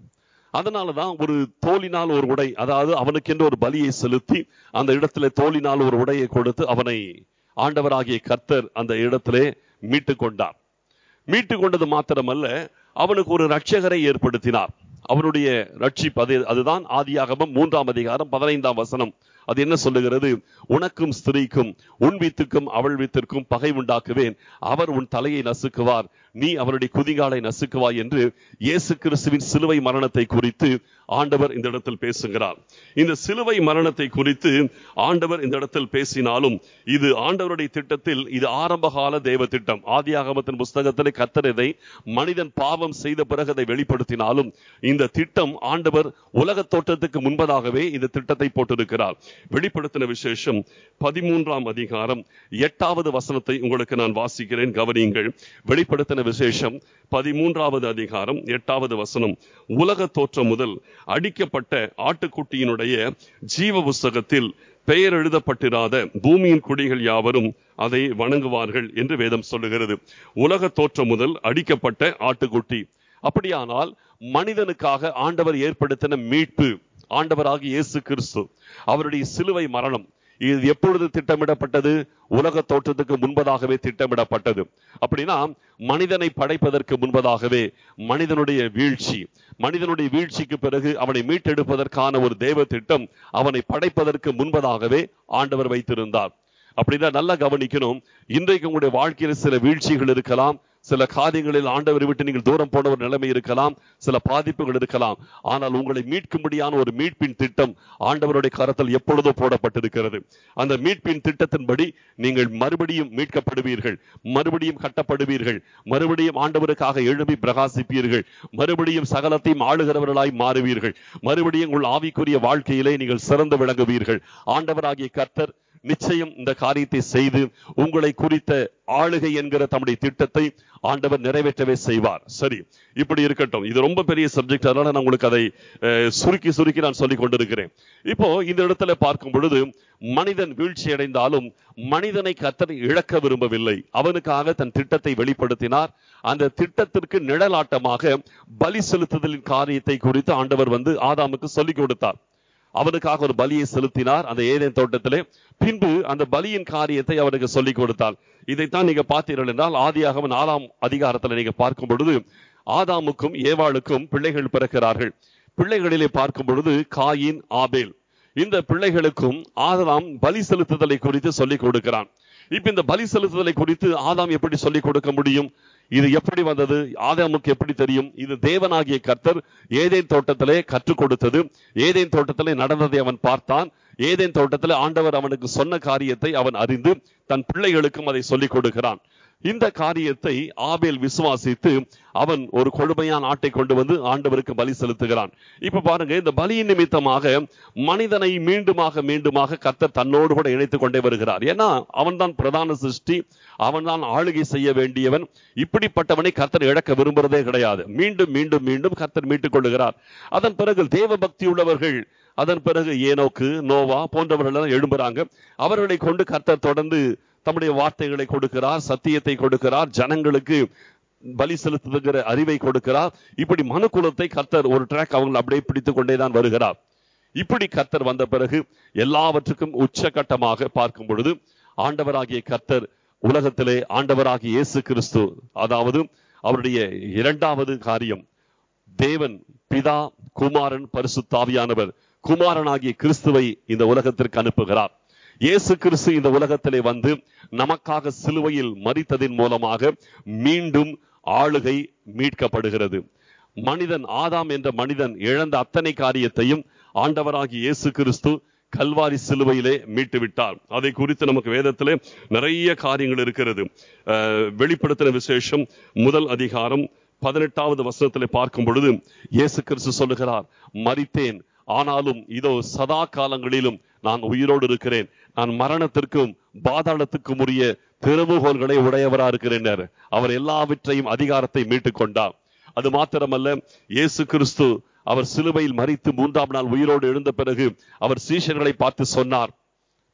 அதனாலதான் ஒரு தோலினால் ஒரு உடை அதாவது அவனுக்கென்று ஒரு பலியை செலுத்தி அந்த இடத்துல தோலினால் ஒரு உடையை கொடுத்து அவனை ஆண்டவராகிய கர்த்தர் அந்த இடத்திலே மீட்டு கொண்டார் மீட்டு கொண்டது மாத்திரமல்ல அவனுக்கு ஒரு ரட்சகரை ஏற்படுத்தினார் அவனுடைய ரட்சிப்பு அது அதுதான் ஆதியாகமம் மூன்றாம் அதிகாரம் பதினைந்தாம் வசனம் அது என்ன சொல்லுகிறது உனக்கும் ஸ்திரீக்கும் உன் வித்துக்கும் அவள் வித்திற்கும் பகை உண்டாக்குவேன் அவர் உன் தலையை நசுக்குவார் நீ அவருடைய குதிகாலை நசுக்குவாய் என்று இயேசு கிறிஸ்துவின் சிலுவை மரணத்தை குறித்து ஆண்டவர் இந்த இடத்தில் பேசுகிறார் இந்த சிலுவை மரணத்தை குறித்து ஆண்டவர் இந்த இடத்தில் பேசினாலும் இது ஆண்டவருடைய திட்டத்தில் இது ஆரம்பகால தேவ திட்டம் ஆதியாகமத்தின் புஸ்தகத்திலே கர்த்தர் இதை மனிதன் பாவம் செய்த பிறகு அதை வெளிப்படுத்தினாலும் இந்த திட்டம் ஆண்டவர் உலக தோற்றத்துக்கு முன்பதாகவே இந்த திட்டத்தை போட்டிருக்கிறார் வெளிப்படுத்தின விசேஷம் பதிமூன்றாம் அதிகாரம் எட்டாவது வசனத்தை உங்களுக்கு நான் வாசிக்கிறேன் கவனியுங்கள் வெளிப்படுத்தின விசேஷம் பதிமூன்றாவது அதிகாரம் எட்டாவது வசனம் உலக தோற்றம் முதல் அடிக்கப்பட்ட ஆட்டுக்குட்டியினுடைய ஜீவ புஸ்தகத்தில் பெயர் எழுதப்பட்டிராத பூமியின் குடிகள் யாவரும் அதை வணங்குவார்கள் என்று வேதம் சொல்லுகிறது உலக தோற்றம் முதல் அடிக்கப்பட்ட ஆட்டுக்குட்டி அப்படியானால் மனிதனுக்காக ஆண்டவர் ஏற்படுத்தின மீட்பு ஆண்டவராக இயேசு கிறிஸ்து அவருடைய சிலுவை மரணம் இது எப்பொழுது திட்டமிடப்பட்டது உலக தோற்றத்துக்கு முன்பதாகவே திட்டமிடப்பட்டது அப்படின்னா மனிதனை படைப்பதற்கு முன்பதாகவே மனிதனுடைய வீழ்ச்சி மனிதனுடைய வீழ்ச்சிக்கு பிறகு அவனை மீட்டெடுப்பதற்கான ஒரு தேவ திட்டம் அவனை படைப்பதற்கு முன்பதாகவே ஆண்டவர் வைத்திருந்தார் அப்படின்னா நல்லா கவனிக்கணும் இன்றைக்கு உங்களுடைய வாழ்க்கையில சில வீழ்ச்சிகள் இருக்கலாம் சில காரியங்களில் ஆண்டவரை விட்டு நீங்கள் தூரம் போன ஒரு நிலைமை இருக்கலாம் சில பாதிப்புகள் இருக்கலாம் ஆனால் உங்களை மீட்கும்படியான ஒரு மீட்பின் திட்டம் ஆண்டவருடைய கரத்தில் எப்பொழுதோ போடப்பட்டிருக்கிறது அந்த மீட்பின் திட்டத்தின்படி நீங்கள் மறுபடியும் மீட்கப்படுவீர்கள் மறுபடியும் கட்டப்படுவீர்கள் மறுபடியும் ஆண்டவருக்காக எழுப்பி பிரகாசிப்பீர்கள் மறுபடியும் சகலத்தையும் ஆளுகிறவர்களாய் மாறுவீர்கள் மறுபடியும் உங்கள் ஆவிக்குரிய வாழ்க்கையிலே நீங்கள் சிறந்து விளங்குவீர்கள் ஆண்டவராகிய கர்த்தர் நிச்சயம் இந்த காரியத்தை செய்து உங்களை குறித்த ஆளுகை என்கிற தம்முடைய திட்டத்தை ஆண்டவர் நிறைவேற்றவே செய்வார் சரி இப்படி இருக்கட்டும் இது ரொம்ப பெரிய சப்ஜெக்ட் அதனால நான் உங்களுக்கு அதை அஹ், சுருக்கி சுருக்கி நான் சொல்லிக் கொண்டிருக்கிறேன் இப்போ இந்த இடத்துல பார்க்கும் பொழுது மனிதன் வீழ்ச்சி அடைந்தாலும் மனிதனை கத்தர் இழக்க விரும்பவில்லை அவனுக்காக தன் திட்டத்தை வெளிப்படுத்தினார் அந்த திட்டத்திற்கு நிழலாட்டமாக பலி செலுத்துதலின் காரியத்தை குறித்து ஆண்டவர் வந்து ஆதாமுக்கு சொல்லிக் கொடுத்தார் அவனுக்காக ஒரு பலியை செலுத்தினார் அந்த ஏதேன் தோட்டத்திலே பின்பு அந்த பலியின் காரியத்தை அவனுக்கு சொல்லிக் கொடுத்தார் இதைத்தான் நீங்க பார்த்தீர்கள் என்றால் ஆதியாகம நாலாம் அதிகாரத்தில் நீங்க பார்க்கும் பொழுது ஆதாமுக்கும் ஏவாளுக்கும் பிள்ளைகள் பிறக்கிறார்கள் பிள்ளைகளிலே பார்க்கும் பொழுது காயின் ஆபேல் இந்த பிள்ளைகளுக்கும் ஆதாம் பலி செலுத்துதலை குறித்து சொல்லிக் கொடுக்கிறான் இப்ப இந்த பலி செலுத்துதலை குறித்து ஆதாம் எப்படி சொல்லிக் கொடுக்க முடியும் இது எப்படி வந்தது ஆதாமுக்கு எப்படி தெரியும் இது தேவனாகிய கர்த்தர் ஏதேன் தோட்டத்திலே கற்றுக் கொடுத்தது ஏதேன் தோட்டத்திலே நடந்ததை அவன் பார்த்தான் ஏதேன் தோட்டத்திலே ஆண்டவர் அவனுக்கு சொன்ன காரியத்தை அவன் அறிந்து தன் பிள்ளைகளுக்கும் அதை சொல்லிக் கொடுக்கிறான் இந்த காரியத்தை ஆபேல் விசுவாசித்து அவன் ஒரு கொழுமையான ஆட்டை கொண்டு வந்து ஆண்டவருக்கு பலி செலுத்துகிறான் இப்ப பாருங்க இந்த பலியின் நிமித்தமாக மனிதனை மீண்டுமாக மீண்டுமாக கர்த்தர் தன்னோடு கூட இணைத்துக் கொண்டே வருகிறார் ஏன்னா அவன்தான் பிரதான சிருஷ்டி அவன்தான் ஆளுகை செய்ய வேண்டியவன் இப்படிப்பட்டவனை கர்த்தர் இழக்க விரும்புறதே கிடையாது மீண்டும் மீண்டும் மீண்டும் கர்த்தர் மீட்டுக் கொள்ளுகிறார் அதன் பிறகு தேவ பக்தி உள்ளவர்கள் அதன் பிறகு ஏனோக்கு நோவா போன்றவர்கள் எல்லாம் எழும்புறாங்க அவர்களை கொண்டு கர்த்தர் தொடர்ந்து தம்முடைய வார்த்தைகளை கொடுக்கிறார் சத்தியத்தை கொடுக்கிறார் ஜனங்களுக்கு பலி செலுத்துகிற அறிவை கொடுக்கிறார் இப்படி மனுக்குலத்தை கர்த்தர் ஒரு ட்ராக் அவங்களை அப்படியே பிடித்துக் கொண்டேதான் வருகிறார் இப்படி கர்த்தர் வந்த பிறகு எல்லாவற்றுக்கும் உச்சகட்டமாக பார்க்கும் பொழுது ஆண்டவராகிய கர்த்தர் உலகத்திலே ஆண்டவராகிய இயேசு கிறிஸ்து அதாவது அவருடைய இரண்டாவது காரியம் தேவன் பிதா குமாரன் பரிசுத்தாவியானவர் குமாரனாகிய கிறிஸ்துவை இந்த உலகத்திற்கு அனுப்புகிறார் இயேசு கிறிஸ்து இந்த உலகத்திலே வந்து நமக்காக சிலுவையில் மரித்ததின் மூலமாக மீண்டும் ஆளுகை மீட்கப்படுகிறது மனிதன் ஆதாம் என்ற மனிதன் இழந்த அத்தனை காரியத்தையும் ஆண்டவராகிய இயேசு கிறிஸ்து கல்வாரி சிலுவையிலே மீட்டு விட்டார் அதை குறித்து நமக்கு வேதத்திலே நிறைய காரியங்கள் இருக்கிறது அஹ், வெளிப்படுத்தின விசேஷம் முதல் அதிகாரம் பதினெட்டாவது வசனத்திலே பார்க்கும் பொழுது இயேசு கிறிஸ்து சொல்லுகிறார் மரித்தேன் ஆனாலும் இதோ சதா காலங்களிலும் நான் உயிரோடு இருக்கிறேன் நான் மரணத்திற்கும் பாதாளத்துக்கும் உரிய திறவுகோள்களை உடையவரா இருக்கிறேன் அவர் எல்லாவற்றையும் அதிகாரத்தை மீட்டுக் கொண்டார் அது மாத்திரமல்ல இயேசு கிறிஸ்து அவர் சிலுவையில் மறித்து மூன்றாம் நாள் உயிரோடு எழுந்த பிறகு அவர் சீஷர்களை பார்த்து சொன்னார்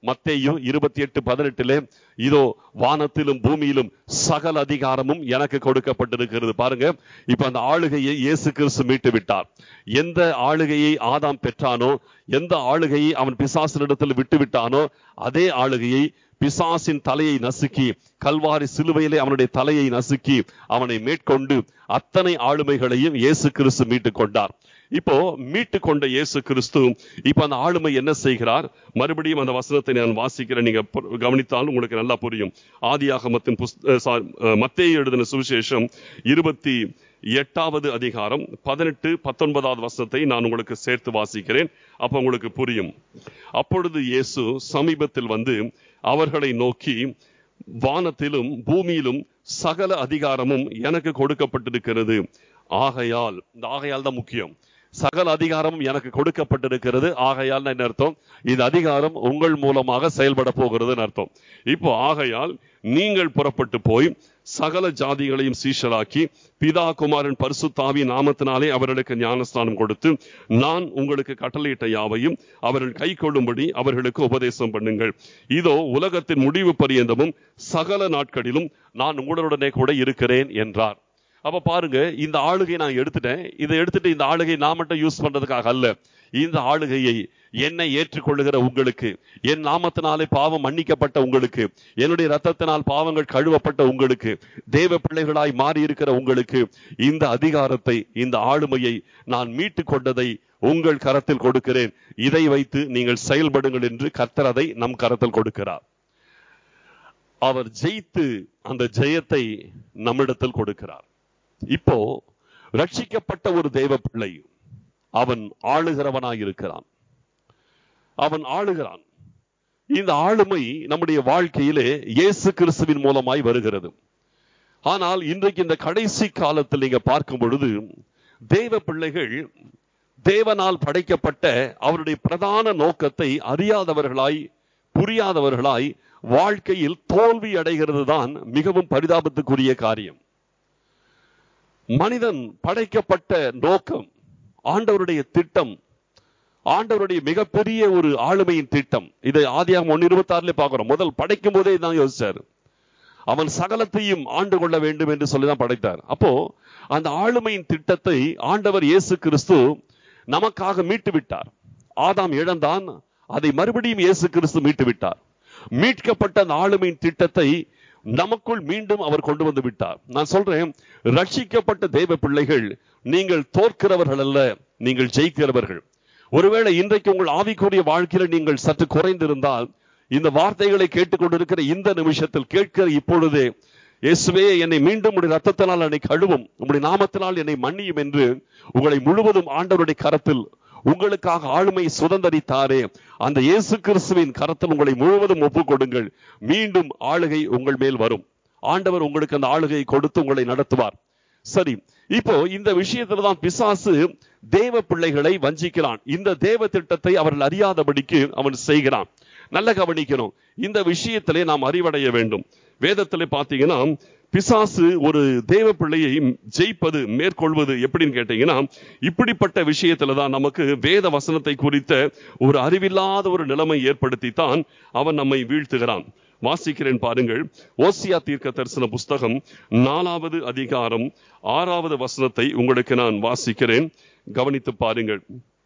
மத்தேயு இருபத்தி எட்டு பதினெட்டுல இதோ வானத்திலும் பூமியிலும் சகல அதிகாரமும் எனக்கு கொடுக்கப்பட்டிருக்கிறது பாருங்க இப்ப அந்த ஆளுகையை இயேசு கிறிஸ்து மீட்டு விட்டார் எந்த ஆளுகையை ஆதாம் பெற்றானோ எந்த ஆளுகையை அவன் பிசாசனிடத்தில் விட்டு விட்டானோ அதே ஆளுகையை பிசாசின் தலையை நசுக்கி கல்வாரி சிலுவையிலே அவனுடைய தலையை நசுக்கி அவனை மேற்கொண்டு அத்தனை ஆளுமைகளையும் இயேசு கிறிஸ்து மீட்டுக் கொண்டார் இப்போ மீட்டு கொண்ட இயேசு கிறிஸ்து இப்ப அந்த ஆளுமை என்ன செய்கிறார் மறுபடியும் அந்த வசனத்தை நான் வாசிக்கிறேன் நீங்க பு- கவனித்தாலும் உங்களுக்கு நல்லா புரியும் ஆதியாகமத்தின் புஸ் அஹ் sorry, அஹ் மத்தேயு எழுதின சுவிசேஷம் இருபத்தி எட்டாவது அதிகாரம் பதினெட்டு பத்தொன்பதாவது வசனத்தை நான் உங்களுக்கு சேர்த்து வாசிக்கிறேன் அப்ப உங்களுக்கு புரியும் அப்பொழுது இயேசு சமீபத்தில் வந்து அவர்களை நோக்கி வானத்திலும் பூமியிலும் சகல அதிகாரமும் எனக்கு கொடுக்கப்பட்டிருக்கிறது ஆகையால் இந்த ஆகையால் தான் முக்கியம் சகல அதிகாரமும் எனக்கு கொடுக்கப்பட்டிருக்கிறது ஆகையால் என்ன அர்த்தம் இந்த அதிகாரம் உங்கள் மூலமாக செயல்பட போகிறதுன்னு அர்த்தம் இப்போ ஆகையால் நீங்கள் புறப்பட்டு போய் சகல ஜாதிகளையும் சீஷராக்கி பிதா குமாரன் பரிசுத்தாவி நாமத்தினாலே அவர்களுக்கு ஞானஸ்தானம் கொடுத்து நான் உங்களுக்கு கட்டளையிட்ட யாவையும் அவர்கள் கை கொள்ளும்படி அவர்களுக்கு உபதேசம் பண்ணுங்கள் இதோ உலகத்தின் முடிவு பரியந்தமும் சகல நாட்களிலும் நான் உங்களுடனே கூட இருக்கிறேன் என்றார் அப்ப பாருங்க இந்த ஆளுகை நான் எடுத்துட்டேன் இதை எடுத்துட்டு இந்த ஆளுகை நான் மட்டும் யூஸ் பண்றதுக்காக அல்ல இந்த ஆளுகையை என்னை ஏற்றுக்கொள்ளுகிற உங்களுக்கு என் நாமத்தினாலே பாவம் மன்னிக்கப்பட்ட உங்களுக்கு என்னுடைய ரத்தத்தினால் பாவங்கள் கழுவப்பட்ட உங்களுக்கு தேவ பிள்ளைகளாய் மாறி இருக்கிற உங்களுக்கு இந்த அதிகாரத்தை இந்த ஆளுமையை நான் மீட்டு கொண்டதை உங்கள் கரத்தில் கொடுக்கிறேன் இதை வைத்து நீங்கள் செயல்படுங்கள் என்று கர்த்தர் அதை நம் கரத்தில் கொடுக்கிறார் அவர் ஜெயித்து அந்த ஜெயத்தை நம்மிடத்தில் கொடுக்கிறார் இப்போ ரட்சிக்கப்பட்ட ஒரு தேவ பிள்ளை அவன் ஆளுகிறவனாய் இருக்கிறான் அவன் ஆளுகிறான் இந்த ஆளுமை நம்முடைய வாழ்க்கையிலே இயேசு கிறிஸ்துவின் மூலமாய் வருகிறது ஆனால் இன்றைக்கு இந்த கடைசி காலத்தில் நீங்க பார்க்கும் பொழுது தேவ பிள்ளைகள் தேவனால் படைக்கப்பட்ட அவருடைய பிரதான நோக்கத்தை அறியாதவர்களாய் புரியாதவர்களாய் வாழ்க்கையில் தோல்வி அடைகிறது தான் மிகவும் பரிதாபத்துக்குரிய காரியம் மனிதன் படைக்கப்பட்ட நோக்கம் ஆண்டவருடைய திட்டம் ஆண்டவருடைய மிகப்பெரிய ஒரு ஆளுமையின் திட்டம் இதை ஆதியாகம் ஒன்னு இருபத்தி ஆறுல பாக்குறோம் முதல் படைக்கும் போதே தான் யோசிச்சாரு அவன் சகலத்தையும் ஆண்டு கொள்ள வேண்டும் என்று சொல்லிதான் படைத்தார் அப்போ அந்த ஆளுமையின் திட்டத்தை ஆண்டவர் இயேசு கிறிஸ்து நமக்காக மீட்டு விட்டார் ஆதாம் இழந்தான் அதை மறுபடியும் இயேசு கிறிஸ்து மீட்டு விட்டார் மீட்கப்பட்ட அந்த ஆளுமையின் திட்டத்தை நமக்குள் மீண்டும் அவர் கொண்டு வந்து விட்டார் நான் சொல்றேன் ரட்சிக்கப்பட்ட தேவ பிள்ளைகள் நீங்கள் தோற்கிறவர்கள் அல்ல நீங்கள் ஜெயிக்கிறவர்கள் ஒருவேளை இன்றைக்கு உங்கள் ஆவிக்குரிய வாழ்க்கையில நீங்கள் சற்று குறைந்திருந்தால் இந்த வார்த்தைகளை கேட்டுக்கொண்டிருக்கிற இந்த நிமிஷத்தில் கேட்கிற இப்பொழுதே இயேசுவே என்னை மீண்டும் உடைய ரத்தத்தினால் என்னை கழுவும் உங்களுடைய நாமத்தினால் என்னை மன்னியும் என்று உங்களை முழுவதும் ஆண்டவருடைய கரத்தில் உங்களுக்காக ஆளுமை சுதந்தரித்தாரே அந்த இயேசு கிறிஸ்துவின் கரத்தில் உங்களை முழுவதும் ஒப்புக் கொடுங்கள் மீண்டும் ஆளுகை உங்கள் மேல் வரும் ஆண்டவர் உங்களுக்கு அந்த ஆளுகையை கொடுத்து உங்களை நடத்துவார் சரி இப்போ இந்த விஷயத்துல தான் பிசாசு தேவ பிள்ளைகளை வஞ்சிக்கிறான் இந்த தேவ திட்டத்தை அவர்கள் அறியாதபடிக்கு அவன் செய்கிறான் நல்ல கவனிக்கணும் இந்த விஷயத்திலே நாம் அறிவடைய வேண்டும் வேதத்திலே பார்த்தீங்கன்னா பிசாசு ஒரு தேவ பிள்ளையை ஜெயிப்பது மேற்கொள்வது எப்படின்னு கேட்டீங்கன்னா இப்படிப்பட்ட விஷயத்துல தான் நமக்கு வேத வசனத்தை குறித்த ஒரு அறிவில்லாத ஒரு நிலைமை ஏற்படுத்தித்தான் அவன் நம்மை வீழ்த்துகிறான் வாசிக்கிறேன் பாருங்கள் ஓசியா தீர்க்க தரிசன புஸ்தகம் நாலாவது அதிகாரம் ஆறாவது வசனத்தை உங்களுக்கு நான் வாசிக்கிறேன் கவனித்து பாருங்கள்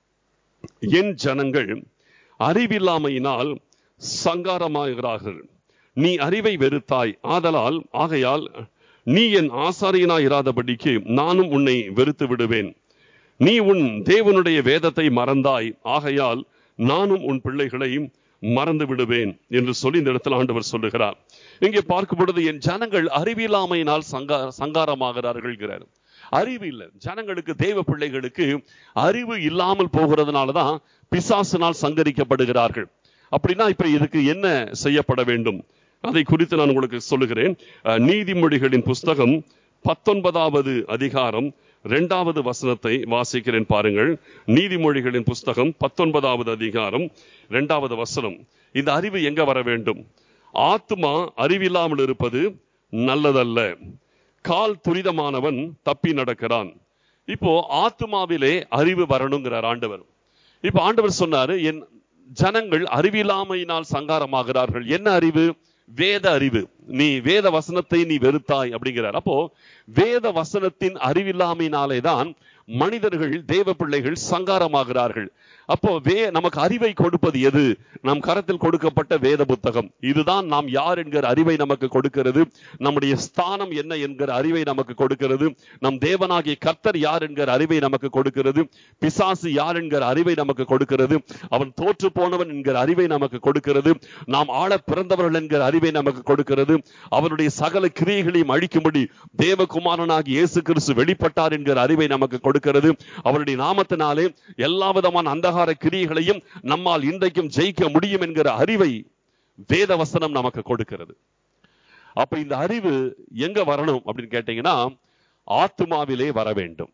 என் ஜனங்கள் அறிவில்லாமையினால் சங்காரமாகிறார்கள் நீ அறிவை வெறுத்தாய் ஆதலால் ஆகையால் நீ என் ஆசாரியனாய் இராதபடிக்கு நானும் உன்னை வெறுத்து விடுவேன் நீ உன் தேவனுடைய வேதத்தை மறந்தாய் ஆகையால் நானும் உன் பிள்ளைகளை மறந்து விடுவேன் என்று சொல்லி இந்த இடத்துல ஆண்டவர் சொல்லுகிறார் இங்கே பார்க்கும் பொழுது என் ஜனங்கள் அறிவில்லாமையினால் சங்கா சங்காரமாகிறார்கள் அறிவு இல்லை ஜனங்களுக்கு தேவ பிள்ளைகளுக்கு அறிவு இல்லாமல் போகிறதுனால தான் பிசாசினால் சங்கரிக்கப்படுகிறார்கள் அப்படின்னா இப்ப இதுக்கு என்ன செய்யப்பட வேண்டும் அதை குறித்து நான் உங்களுக்கு சொல்லுகிறேன் அஹ், நீதிமொழிகளின் புஸ்தகம் பத்தொன்பதாவது அதிகாரம் இரண்டாவது வசனத்தை வாசிக்கிறேன் பாருங்கள் நீதிமொழிகளின் புஸ்தகம் பத்தொன்பதாவது அதிகாரம் இரண்டாவது வசனம் இந்த அறிவு எங்க வர வேண்டும் ஆத்துமா அறிவில்லாமல் இருப்பது நல்லதல்ல கால் துரிதமானவன் தப்பி நடக்கிறான் இப்போ ஆத்துமாவிலே அறிவு வரணுங்கிறார் ஆண்டவர் இப்போ ஆண்டவர் சொன்னாரு என் ஜனங்கள் அறிவில்லாமையினால் சங்காரமாகிறார்கள் என்ன அறிவு வேத அறிவு நீ வேத வசனத்தை நீ வெறுத்தாய் அப்படிங்கிறார் அப்போ வேத வசனத்தின் அறிவில்லாமையினாலே தான் மனிதர்கள் தேவ பிள்ளைகள் சங்காரமாகிறார்கள் அப்போ வே நமக்கு அறிவை கொடுப்பது எது நம் கரத்தில் கொடுக்கப்பட்ட வேத புத்தகம் இதுதான் நாம் யார் என்கிற அறிவை நமக்கு கொடுக்கிறது நம்முடைய ஸ்தானம் என்ன என்கிற அறிவை நமக்கு கொடுக்கிறது நம் தேவனாகிய கர்த்தர் யார் என்கிற அறிவை நமக்கு கொடுக்கிறது பிசாசு யார் என்கிற அறிவை நமக்கு கொடுக்கிறது அவன் தோற்று போனவன் என்கிற அறிவை நமக்கு கொடுக்கிறது நாம் ஆள பிறந்தவர்கள் என்கிற அறிவை நமக்கு கொடுக்கிறது அவனுடைய சகல கிரியைகளையும் அழிக்கும்படி தேவகுமாரனாகி இயேசு கிறிஸ்து வெளிப்பட்டார் என்கிற அறிவை நமக்கு கொடுக்கிறது அவருடைய நாமத்தினாலே எல்லா விதமான அந்தகார கிரியைகளையும் நம்மால் இன்றைக்கும் ஜெயிக்க முடியும் என்கிற அறிவை வேத வசனம் நமக்கு கொடுக்கிறது அப்ப இந்த அறிவு எங்க வரணும் அப்படின்னு கேட்டீங்கன்னா ஆத்மாவிலே வர வேண்டும்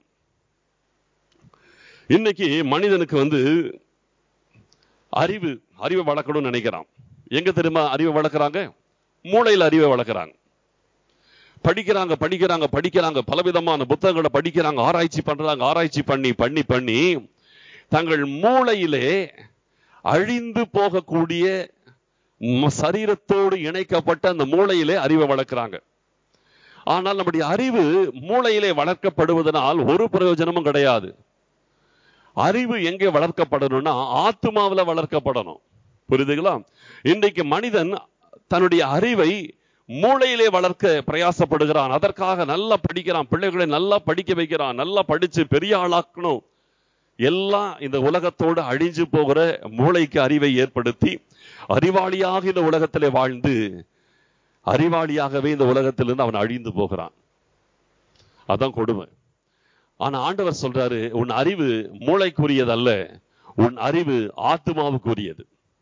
இன்னைக்கு மனிதனுக்கு வந்து அறிவு அறிவை வளர்க்கணும்னு நினைக்கிறான் எங்க தெரியுமா அறிவை வளர்க்குறாங்க மூளையில் அறிவை வளர்க்குறாங்க படிக்கிறாங்க படிக்கிறாங்க படிக்கிறாங்க பலவிதமான புத்தகங்களை படிக்கிறாங்க ஆராய்ச்சி பண்றாங்க ஆராய்ச்சி பண்ணி பண்ணி பண்ணி தங்கள் மூளையிலே அழிந்து போகக்கூடிய ம- சரீரத்தோடு இணைக்கப்பட்ட அந்த மூளையிலே அறிவை வளர்க்குறாங்க ஆனால் நம்முடைய அறிவு மூளையிலே வளர்க்கப்படுவதனால் ஒரு பிரயோஜனமும் கிடையாது அறிவு எங்கே வளர்க்கப்படணும்னா ஆத்மாவுல வளர்க்கப்படணும் புரியுதுங்களா இன்றைக்கு மனிதன் தன்னுடைய அறிவை மூளையிலே வளர்க்க பிரயாசப்படுகிறான் அதற்காக நல்லா படிக்கிறான் பிள்ளைகளை நல்லா படிக்க வைக்கிறான் நல்லா படிச்சு பெரிய ஆளாக்கணும் எல்லாம் இந்த உலகத்தோடு அழிஞ்சு போகிற மூளைக்கு அறிவை ஏற்படுத்தி அறிவாளியாக இந்த உலகத்திலே வாழ்ந்து அறிவாளியாகவே இந்த உலகத்திலிருந்து அவன் அழிந்து போகிறான் அதான் கொடுமை ஆனா ஆண்டவர் சொல்றாரு உன் அறிவு மூளைக்குரியதல்ல உன் அறிவு ஆத்மாவுக்குரியது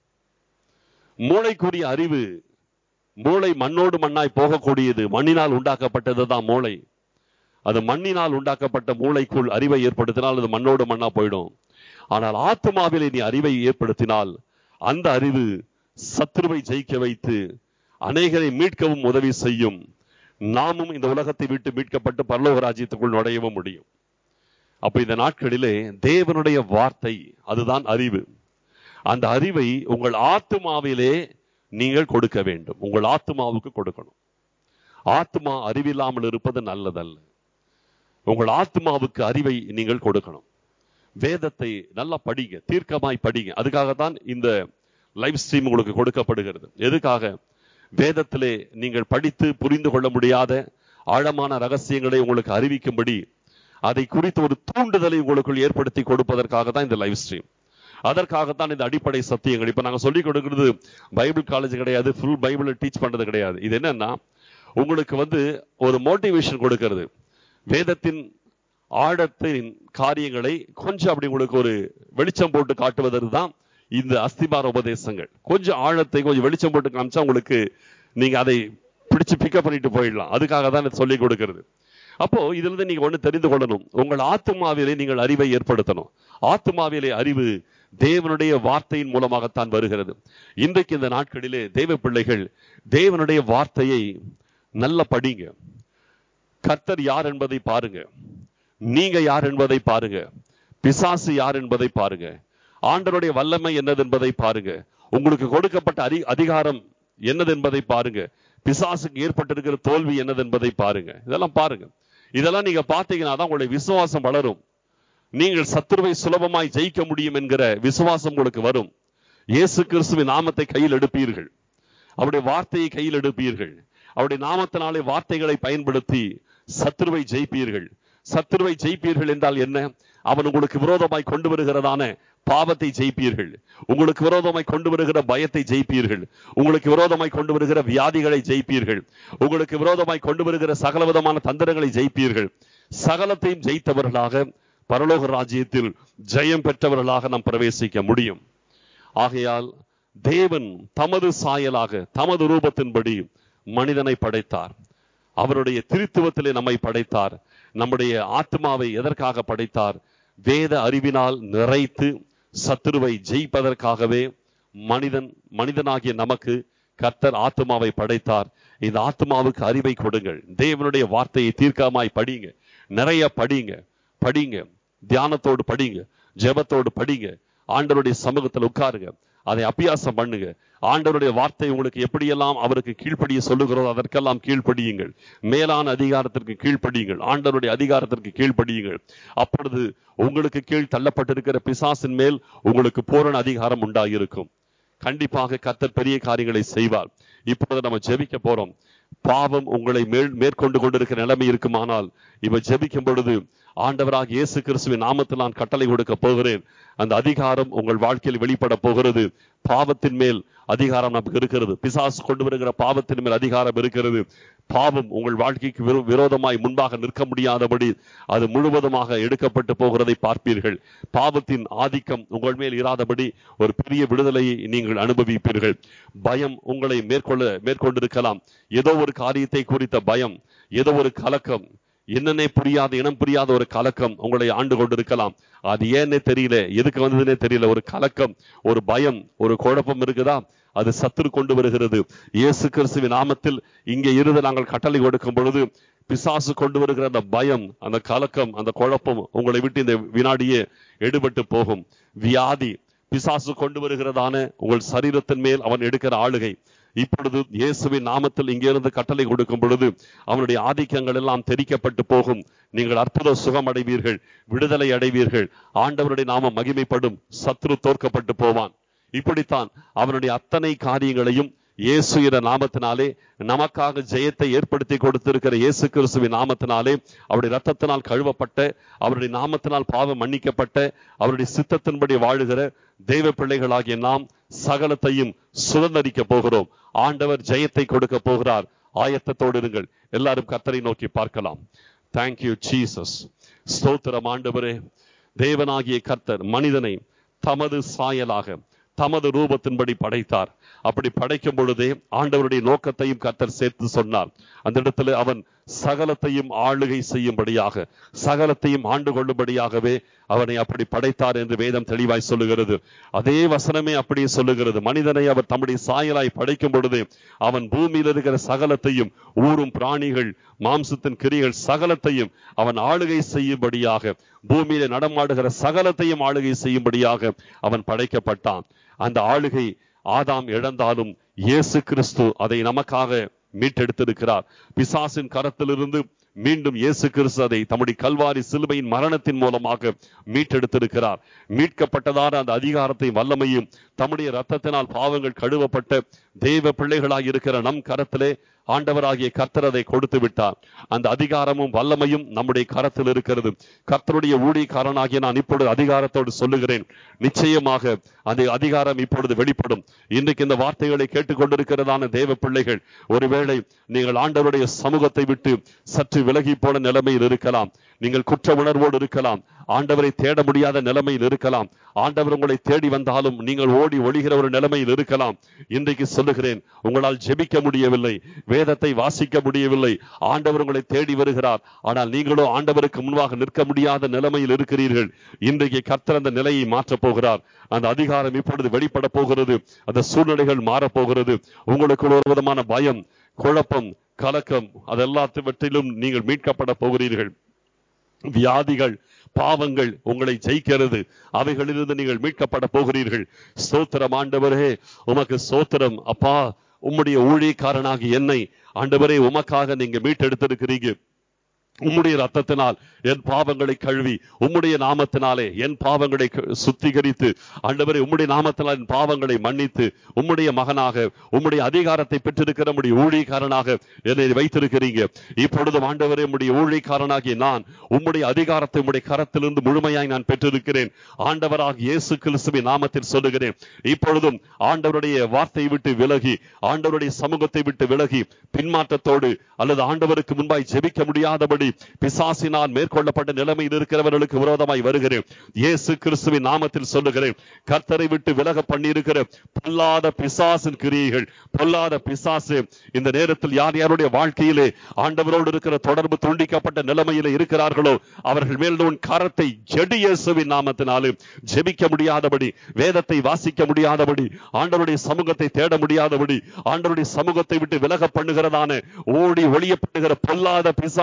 மூளைக்குரிய அறிவு மூளை மண்ணோடு மண்ணாய் போகக்கூடியது மண்ணினால் உண்டாக்கப்பட்டது தான் மூளை அது மண்ணினால் உண்டாக்கப்பட்ட மூளைக்குள் அறிவை ஏற்படுத்தினால் அது மண்ணோடு மண்ணா போயிடும் ஆனால் ஆத்மாவிலே நீ அறிவை ஏற்படுத்தினால் அந்த அறிவு சத்ருவை ஜெயிக்க வைத்து அநேகரை மீட்கவும் உதவி செய்யும் நாமும் இந்த உலகத்தை விட்டு மீட்கப்பட்டு பரலோக ராஜ்யத்துக்குள் நுழையவும் முடியும் அப்ப இந்த நாட்களிலே தேவனுடைய வார்த்தை அதுதான் அறிவு அந்த அறிவை உங்கள் ஆத்மாவிலே நீங்கள் கொடுக்க வேண்டும் உங்கள் ஆத்மாவுக்கு கொடுக்கணும் ஆத்மா அறிவில்லாமல் இருப்பது நல்லதல்ல உங்கள் ஆத்மாவுக்கு அறிவை நீங்கள் கொடுக்கணும் வேதத்தை நல்லா படிங்க தீர்க்கமாய் படிங்க அதுக்காகத்தான் இந்த லைவ் ஸ்ட்ரீம் உங்களுக்கு கொடுக்கப்படுகிறது எதுக்காக வேதத்திலே நீங்கள் படித்து புரிந்து கொள்ள முடியாத ஆழமான ரகசியங்களை உங்களுக்கு அறிவிக்கும்படி அதை குறித்து ஒரு தூண்டுதலை உங்களுக்குள் ஏற்படுத்தி கொடுப்பதற்காக தான் இந்த லைவ் ஸ்ட்ரீம் அதற்காகத்தான் இந்த அடிப்படை சத்தியங்கள் இப்ப நாங்க சொல்லிக் கொடுக்கிறது பைபிள் காலேஜ் கிடையாது ஃபுல் பைபிளை டீச் பண்றது கிடையாது இது என்னன்னா உங்களுக்கு வந்து ஒரு மோட்டிவேஷன் கொடுக்கிறது வேதத்தின் ஆழத்தின் காரியங்களை கொஞ்சம் அப்படி உங்களுக்கு ஒரு வெளிச்சம் போட்டு காட்டுவதற்கு தான் இந்த அஸ்திபார உபதேசங்கள் கொஞ்சம் ஆழத்தை கொஞ்சம் வெளிச்சம் போட்டு காமிச்சா உங்களுக்கு நீங்க அதை பிடிச்சு பிக்கப் பண்ணிட்டு போயிடலாம் அதுக்காக தான் இதை சொல்லிக் கொடுக்கிறது அப்போ இதுல இருந்து நீங்க ஒண்ணு தெரிந்து கொள்ளணும் உங்கள் ஆத்மாவிலே நீங்கள் அறிவை ஏற்படுத்தணும் ஆத்மாவிலே அறிவு தேவனுடைய வார்த்தையின் மூலமாகத்தான் வருகிறது இன்றைக்கு இந்த நாட்களிலே தேவ பிள்ளைகள் தேவனுடைய வார்த்தையை நல்ல படிங்க கர்த்தர் யார் என்பதை பாருங்க நீங்க யார் என்பதை பாருங்க பிசாசு யார் என்பதை பாருங்க ஆண்டருடைய வல்லமை என்னது என்பதை பாருங்க உங்களுக்கு கொடுக்கப்பட்ட அரி அதிகாரம் என்னது என்பதை பாருங்க பிசாசுக்கு ஏற்பட்டிருக்கிற தோல்வி என்னது என்பதை பாருங்க இதெல்லாம் பாருங்க இதெல்லாம் நீங்க பார்த்தீங்கன்னா தான் உங்களுடைய விசுவாசம் வளரும் நீங்கள் சத்துருவை சுலபமாய் ஜெயிக்க முடியும் என்கிற விசுவாசம் உங்களுக்கு வரும் இயேசு கிறிஸ்துவின் நாமத்தை கையில் எடுப்பீர்கள் அவருடைய வார்த்தையை கையில் எடுப்பீர்கள் அவருடைய நாமத்தினாலே வார்த்தைகளை பயன்படுத்தி சத்துருவை ஜெயிப்பீர்கள் சத்துருவை ஜெயிப்பீர்கள் என்றால் என்ன அவன் உங்களுக்கு விரோதமாய் கொண்டு வருகிறதான பாவத்தை ஜெயிப்பீர்கள் உங்களுக்கு விரோதமாய் கொண்டு வருகிற பயத்தை ஜெயிப்பீர்கள் உங்களுக்கு விரோதமாய் கொண்டு வருகிற வியாதிகளை ஜெயிப்பீர்கள் உங்களுக்கு விரோதமாய் கொண்டு வருகிற சகல விதமான தந்திரங்களை ஜெயிப்பீர்கள் சகலத்தையும் ஜெயித்தவர்களாக பரலோக ராஜ்யத்தில் ஜெயம் பெற்றவர்களாக நாம் பிரவேசிக்க முடியும் ஆகையால் தேவன் தமது சாயலாக தமது ரூபத்தின்படி மனிதனை படைத்தார் அவருடைய திருத்துவத்திலே நம்மை படைத்தார் நம்முடைய ஆத்மாவை எதற்காக படைத்தார் வேத அறிவினால் நிறைத்து சத்துருவை ஜெயிப்பதற்காகவே மனிதன் மனிதனாகிய நமக்கு கர்த்தர் ஆத்மாவை படைத்தார் இந்த ஆத்மாவுக்கு அறிவை கொடுங்கள் தேவனுடைய வார்த்தையை தீர்க்கமாய் படிங்க நிறைய படிங்க படிங்க தியானத்தோடு படிங்க ஜெபத்தோடு படிங்க ஆண்டவருடைய சமூகத்தில் உட்காருங்க அதை அபியாசம் பண்ணுங்க ஆண்டவருடைய வார்த்தை உங்களுக்கு எப்படியெல்லாம் அவருக்கு கீழ்ப்படிய சொல்லுகிறதோ அதற்கெல்லாம் கீழ்ப்படியுங்கள் மேலான அதிகாரத்திற்கு கீழ்ப்படியுங்கள் ஆண்டவருடைய அதிகாரத்திற்கு கீழ்ப்படியுங்கள் அப்பொழுது உங்களுக்கு கீழ் தள்ளப்பட்டிருக்கிற பிசாசின் மேல் உங்களுக்கு பூரண அதிகாரம் உண்டாயிருக்கும் கண்டிப்பாக கர்த்தர் பெரிய காரியங்களை செய்வார் இப்பொழுது நம்ம ஜெபிக்க போறோம் பாவம் உங்களை மேல் மேற்கொண்டு கொண்டிருக்கிற நிலைமை இருக்குமானால் இவ ஜெபிக்கும் பொழுது ஆண்டவராக இயேசு கிறிஸ்துவின் நாமத்தில் நான் கட்டளை கொடுக்க போகிறேன் அந்த அதிகாரம் உங்கள் வாழ்க்கையில் வெளிப்பட போகிறது பாவத்தின் மேல் அதிகாரம் நமக்கு இருக்கிறது பிசாசு கொண்டு வருகிற பாவத்தின் மேல் அதிகாரம் இருக்கிறது பாவம் உங்கள் வாழ்க்கைக்கு விரோ- விரோதமாய் முன்பாக நிற்க முடியாதபடி அது முழுவதுமாக எடுக்கப்பட்டு போகிறதை பார்ப்பீர்கள் பாவத்தின் ஆதிக்கம் உங்கள் மேல் இராதபடி ஒரு பெரிய விடுதலையை நீங்கள் அனுபவிப்பீர்கள் பயம் உங்களை மேற்கொள்ள மேற்கொண்டிருக்கலாம் ஏதோ ஒரு காரியத்தை குறித்த பயம் ஏதோ ஒரு கலக்கம் என்னன்னே புரியாத இனம் புரியாத ஒரு கலக்கம் உங்களை ஆண்டு கொண்டிருக்கலாம் அது ஏன்னே தெரியல எதுக்கு வந்ததுன்னே தெரியல ஒரு கலக்கம் ஒரு பயம் ஒரு குழப்பம் இருக்குதா அது சத்துரு கொண்டு வருகிறது இயேசு கிறிஸ்துவின் நாமத்தில் இங்கே இருந்து நாங்கள் கட்டளை கொடுக்கும் பொழுது பிசாசு கொண்டு வருகிற அந்த பயம் அந்த கலக்கம் அந்த குழப்பம் உங்களை விட்டு இந்த வினாடியே எடுபட்டு போகும் வியாதி பிசாசு கொண்டு வருகிறதான உங்கள் சரீரத்தின் மேல் அவன் எடுக்கிற ஆளுகை இப்பொழுது இயேசுவின் நாமத்தில் இங்கிருந்து கட்டளை கொடுக்கும் பொழுது அவனுடைய ஆதிக்கங்கள் எல்லாம் தெரிக்கப்பட்டு போகும் நீங்கள் அற்புத சுகம் அடைவீர்கள் விடுதலை அடைவீர்கள் ஆண்டவருடைய நாமம் மகிமைப்படும் சத்ரு தோற்கப்பட்டு போவான் இப்படித்தான் அவனுடைய அத்தனை காரியங்களையும் இயேசு என்ற நாமத்தினாலே நமக்காக ஜெயத்தை ஏற்படுத்தி கொடுத்திருக்கிற இயேசு கிறிஸ்துவின் நாமத்தினாலே அவருடைய ரத்தத்தினால் கழுவப்பட்ட அவருடைய நாமத்தினால் பாவம் மன்னிக்கப்பட்ட அவருடைய சித்தத்தின்படி வாழுகிற தெய்வ பிள்ளைகளாகிய நாம் சகலத்தையும் சுதந்தரிக்க போகிறோம் ஆண்டவர் ஜெயத்தை கொடுக்க போகிறார் ஆயத்தத்தோடு இருங்கள் எல்லாரும் கத்தரை நோக்கி பார்க்கலாம் தேங்க்யூ ஜீசஸ் ஸ்தோத்திரம் ஆண்டவரே தேவனாகிய கர்த்தர் மனிதனை தமது சாயலாக தமது ரூபத்தின்படி படைத்தார் அப்படி படைக்கும் பொழுதே ஆண்டவருடைய நோக்கத்தையும் கர்த்தர் சேர்த்து சொன்னார் அந்த இடத்துல அவன் சகலத்தையும் ஆளுகை செய்யும்படியாக சகலத்தையும் ஆண்டு கொள்ளும்படியாகவே அவனை அப்படி படைத்தார் என்று வேதம் தெளிவாய் சொல்லுகிறது அதே வசனமே அப்படியே சொல்லுகிறது மனிதனை அவர் தம்முடைய சாயலாய் படைக்கும் பொழுது அவன் பூமியில் இருக்கிற சகலத்தையும் ஊரும் பிராணிகள் மாம்சத்தின் கிரிகள் சகலத்தையும் அவன் ஆளுகை செய்யும்படியாக பூமியில நடமாடுகிற சகலத்தையும் ஆளுகை செய்யும்படியாக அவன் படைக்கப்பட்டான் அந்த ஆளுகை ஆதாம் இழந்தாலும் இயேசு கிறிஸ்து அதை நமக்காக மீட்டெடுத்திருக்கிறார் பிசாசின் கரத்திலிருந்து மீண்டும் இயேசு கிறிஸ்து அதை தம்முடைய கல்வாரி சிலுவையின் மரணத்தின் மூலமாக மீட்டெடுத்திருக்கிறார் மீட்கப்பட்டதான அந்த அதிகாரத்தை வல்லமையும் தம்முடைய ரத்தத்தினால் பாவங்கள் கழுவப்பட்ட தெய்வ பிள்ளைகளாய் இருக்கிற நம் கரத்திலே ஆண்டவராகிய கர்த்தர் அதை கொடுத்து விட்டார் அந்த அதிகாரமும் வல்லமையும் நம்முடைய கரத்தில் இருக்கிறது கர்த்தருடைய ஊழியக்காரனாகிய நான் இப்பொழுது அதிகாரத்தோடு சொல்லுகிறேன் நிச்சயமாக அந்த அதிகாரம் இப்பொழுது வெளிப்படும் இன்றைக்கு இந்த வார்த்தைகளை கேட்டுக்கொண்டிருக்கிறதான தேவ பிள்ளைகள் ஒருவேளை நீங்கள் ஆண்டவருடைய சமூகத்தை விட்டு சற்று விலகி போன நிலைமையில் இருக்கலாம் நீங்கள் குற்ற உணர்வோடு இருக்கலாம் ஆண்டவரை தேட முடியாத நிலைமையில் இருக்கலாம் ஆண்டவர் உங்களை தேடி வந்தாலும் நீங்கள் ஓடி ஒளிகிற ஒரு நிலைமையில் இருக்கலாம் இன்றைக்கு சொல்லுகிறேன் உங்களால் ஜெபிக்க முடியவில்லை வேதத்தை வாசிக்க முடியவில்லை ஆண்டவர் உங்களை தேடி வருகிறார் ஆனால் நீங்களோ ஆண்டவருக்கு முன்பாக நிற்க முடியாத நிலைமையில் இருக்கிறீர்கள் இன்றைக்கு கர்த்தர் அந்த நிலையை மாற்றப் போகிறார் அந்த அதிகாரம் இப்பொழுது வெளிப்பட போகிறது அந்த சூழ்நிலைகள் மாறப்போகிறது உங்களுக்கு ஒரு விதமான பயம் குழப்பம் கலக்கம் அதெல்லாத்திலும் நீங்கள் மீட்கப்பட போகிறீர்கள் வியாதிகள் பாவங்கள் உங்களை ஜெயிக்கிறது அவைகளிலிருந்து நீங்கள் மீட்கப்பட போகிறீர்கள் ஸ்தோத்திரம் ஆண்டவரே உமக்கு ஸ்தோத்திரம் அப்பா உம்முடைய ஊழியக்காரனாகி என்னை ஆண்டவரே உமக்காக நீங்க மீட்டெடுத்திருக்கிறீங்க உம்முடைய ரத்தத்தினால் என் பாவங்களை கழுவி உம்முடைய நாமத்தினாலே என் பாவங்களை க- சுத்திகரித்து ஆண்டவரே உம்முடைய நாமத்தினால் என் பாவங்களை மன்னித்து உம்முடைய மகனாக உம்முடைய அதிகாரத்தை பெற்றிருக்கிற உம்முடைய ஊழியக்காரனாக என்னை வைத்திருக்கிறீங்க இப்பொழுது ஆண்டவரே உம்முடைய ஊழியக்காரனாகிய நான் உம்முடைய அதிகாரத்தை உம்முடைய கரத்திலிருந்து முழுமையாய் நான் பெற்றிருக்கிறேன் ஆண்டவராக இயேசு கிறிஸ்துவின் நாமத்தில் சொல்லுகிறேன் இப்பொழுதும் ஆண்டவருடைய வார்த்தையை விட்டு விலகி ஆண்டவருடைய சமூகத்தை விட்டு விலகி பின்மாற்றத்தோடு அல்லது ஆண்டவருக்கு முன்பாய் ஜெபிக்க முடியாதபடி பிசாசினால் மேற்கொள்ளப்பட்ட நிலைமையில் இருக்கிறவர்களுக்கு விரோதமாய் வருகிறேன் இயேசு கிறிஸ்துவின் நாமத்தில் சொல்லுகிறேன் கர்த்தரை விட்டு விலக பண்ணியிருக்கிற பொல்லாத பிசாசின் கிரியைகள் பொல்லாத பிசாசு இந்த நேரத்தில் யார் யாருடைய வாழ்க்கையிலே ஆண்டவரோடு இருக்கிற தொடர்பு துண்டிக்கப்பட்ட நிலைமையில இருக்கிறார்களோ அவர்கள் மேல் உன் கரத்தை ஜெடி இயேசுவின் நாமத்தினாலே ஜெபிக்க முடியாதபடி வேதத்தை வாசிக்க முடியாதபடி ஆண்டவருடைய சமூகத்தை தேட முடியாதபடி ஆண்டவருடைய சமூகத்தை விட்டு விலக பண்ணுகிறதான ஓடி ஒளிய பண்ணுகிற பொல்லாத பிசாசு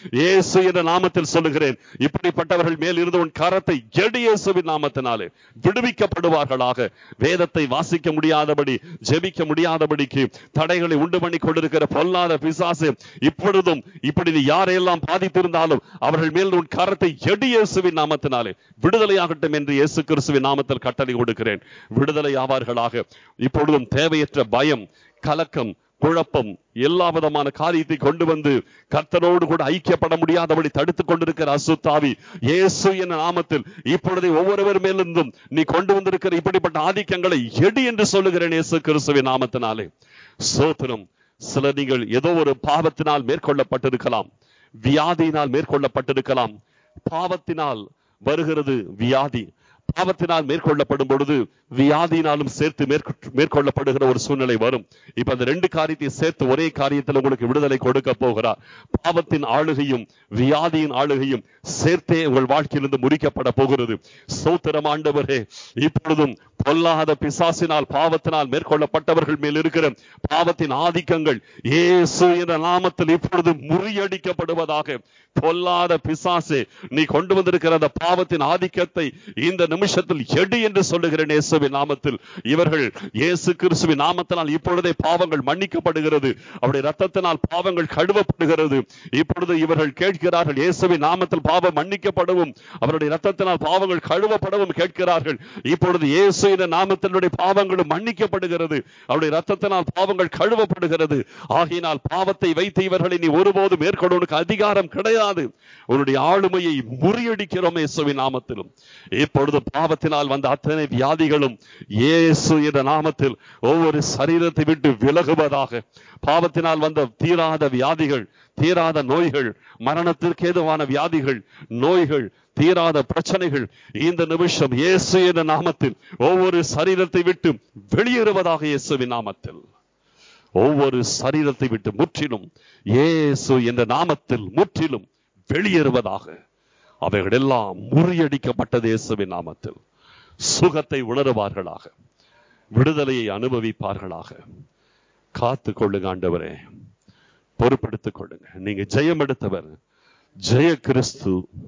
இயேசு என்ற நாமத்தில் சொல்லுகிறேன் இப்படிப்பட்டவர்கள் மேல் இருந்து உன் கரத்தை எடு இயேசுவின் நாமத்தினாலே விடுவிக்கப்படுவார்களாக வேதத்தை வாசிக்க முடியாதபடி ஜெபிக்க முடியாதபடிக்கு தடைகளை உண்டு பண்ணி கொண்டிருக்கிற பொல்லாத பிசாசு இப்பொழுதும் இப்படி நீ யாரையெல்லாம் பாதித்திருந்தாலும் அவர்கள் மேல் உன் கரத்தை எடு இயேசுவின் நாமத்தினாலே விடுதலையாகட்டும் என்று இயேசு கிறிஸ்துவின் நாமத்தில் கட்டளை கொடுக்கிறேன் விடுதலை ஆவார்களாக இப்பொழுதும் தேவையற்ற பயம் கலக்கம் குழப்பம் எல்லா விதமான காரியத்தை கொண்டு வந்து கர்த்தரோடு கூட ஐக்கியப்பட முடியாதபடி தடுத்துக் கொண்டிருக்கிற அசுத்தாவி இயேசு என்ற நாமத்தில் இப்பொழுதே ஒவ்வொருவர் மேலிருந்தும் நீ கொண்டு வந்திருக்கிற இப்படிப்பட்ட ஆதிக்கங்களை எடு என்று சொல்லுகிறேன் இயேசு கிறிஸ்துவின் நாமத்தினாலே சோத்திரம் சில நீங்கள் ஏதோ ஒரு பாவத்தினால் மேற்கொள்ளப்பட்டிருக்கலாம் வியாதியினால் மேற்கொள்ளப்பட்டிருக்கலாம் பாவத்தினால் வருகிறது வியாதி பாவத்தினால் மேற்கொள்ளப்படும் பொழுது வியாதியினாலும் சேர்த்து மேற்கொ- மேற்கொள்ளப்படுகிற ஒரு சூழ்நிலை வரும் இப்ப அந்த ரெண்டு காரியத்தை சேர்த்து ஒரே காரியத்தில் உங்களுக்கு விடுதலை கொடுக்க போகிறார் பாவத்தின் ஆளுகையும் வியாதியின் ஆளுகையும் சேர்த்தே உங்கள் வாழ்க்கையிலிருந்து முறிக்கப்பட போகிறது சோத்திரம் ஆண்டவரே இப்பொழுதும் பொல்லாத பிசாசினால் பாவத்தினால் மேற்கொள்ளப்பட்டவர்கள் மேல் இருக்கிற பாவத்தின் ஆதிக்கங்கள் இயேசு என்ற நாமத்தில் இப்பொழுது முறியடிக்கப்படுவதாக பொல்லாத பிசாசே நீ கொண்டு வந்திருக்கிற அந்த பாவத்தின் ஆதிக்கத்தை இந்த நிமிஷத்தில் எடு என்று சொல்லுகிறேன் இயேசுவின் நாமத்தில் இவர்கள் இயேசு கிறிஸ்துவின் நாமத்தினால் இப்பொழுதே பாவங்கள் மன்னிக்கப்படுகிறது அவருடைய ரத்தத்தினால் பாவங்கள் கழுவப்படுகிறது இப்பொழுது இவர்கள் கேட்கிறார்கள் இயேசுவின் நாமத்தில் பாவம் மன்னிக்கப்படவும் அவருடைய ரத்தத்தினால் பாவங்கள் கழுவப்படவும் கேட்கிறார்கள் இப்பொழுது இயேசு என்ற நாமத்தினுடைய பாவங்களும் மன்னிக்கப்படுகிறது அவருடைய ரத்தத்தினால் பாவங்கள் கழுவப்படுகிறது ஆகையினால் பாவத்தை வைத்து இவர்களை நீ ஒருபோதும் மேற்கொள்ள உனக்கு அதிகாரம் கிடையாது உன்னுடைய ஆளுமையை முறியடிக்கிறோம் இயேசுவின் நாமத்திலும் இப்பொழுது பாவத்தினால் வந்த அத்தனை வியாதிகளும் இயேசு என்ற நாமத்தில் ஒவ்வொரு சரீரத்தை விட்டு விலகுவதாக பாவத்தினால் வந்த தீராத வியாதிகள் தீராத நோய்கள் மரணத்திற்கு ஏதுவான வியாதிகள் நோய்கள் தீராத பிரச்சனைகள் இந்த நிமிஷம் இயேசு என்ற நாமத்தில் ஒவ்வொரு சரீரத்தை விட்டு வெளியேறுவதாக இயேசுவின் நாமத்தில் ஒவ்வொரு சரீரத்தை விட்டு முற்றிலும் இயேசு என்ற நாமத்தில் முற்றிலும் வெளியேறுவதாக அவைகள் எல்லாம் முறியடிக்கப்பட்டது இயேசுவின் நாமத்தில் சுகத்தை உணருவார்களாக விடுதலையை அனுபவிப்பார்களாக காத்து கொள்ளுங்க ஆண்டவரே பொறுப்படுத்திக் கொள்ளுங்க நீங்க ஜெயம் எடுத்தவர் ஜெய கிறிஸ்து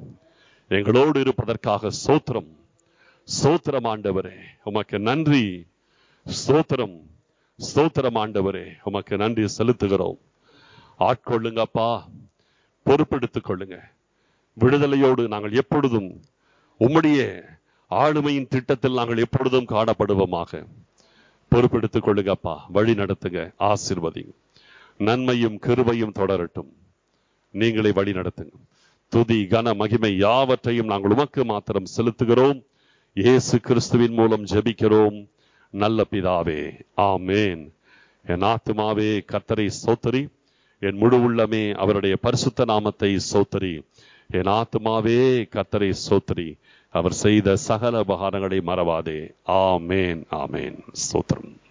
எங்களோடு இருப்பதற்காக சோத்திரம் சோத்திரம் ஆண்டவரே உமக்கு நன்றி ஸ்தோத்திரம் ஸ்தோத்திரம் ஆண்டவரே உமக்கு நன்றி செலுத்துகிறோம் ஆட்கொள்ளுங்கப்பா பொறுப்பெடுத்துக் கொள்ளுங்க விடுதலையோடு நாங்கள் எப்பொழுதும் உம்முடைய ஆளுமையின் திட்டத்தில் நாங்கள் எப்பொழுதும் காணப்படுவோமாக பொறுப்பெடுத்துக் கொள்ளுங்கப்பா வழி நடத்துங்க ஆசிர்வதிங்க நன்மையும் கிருபையும் தொடரட்டும் நீங்களே வழி நடத்துங்க துதி கன மகிமை யாவற்றையும் நாங்கள் உமக்கு மாத்திரம் செலுத்துகிறோம் இயேசு கிறிஸ்துவின் மூலம் ஜெபிக்கிறோம் நல்ல பிதாவே ஆமேன் என் ஆத்துமாவே கத்தரை சோத்தரி என் முழு உள்ளமே அவருடைய பரிசுத்த நாமத்தை சோத்தரி என் ஆத்துமாவே கத்தரை சோத்தரி அவர் செய்த சகல உபகாரங்களை மறவாதே ஆமேன் ஆமேன் சோத்திரம்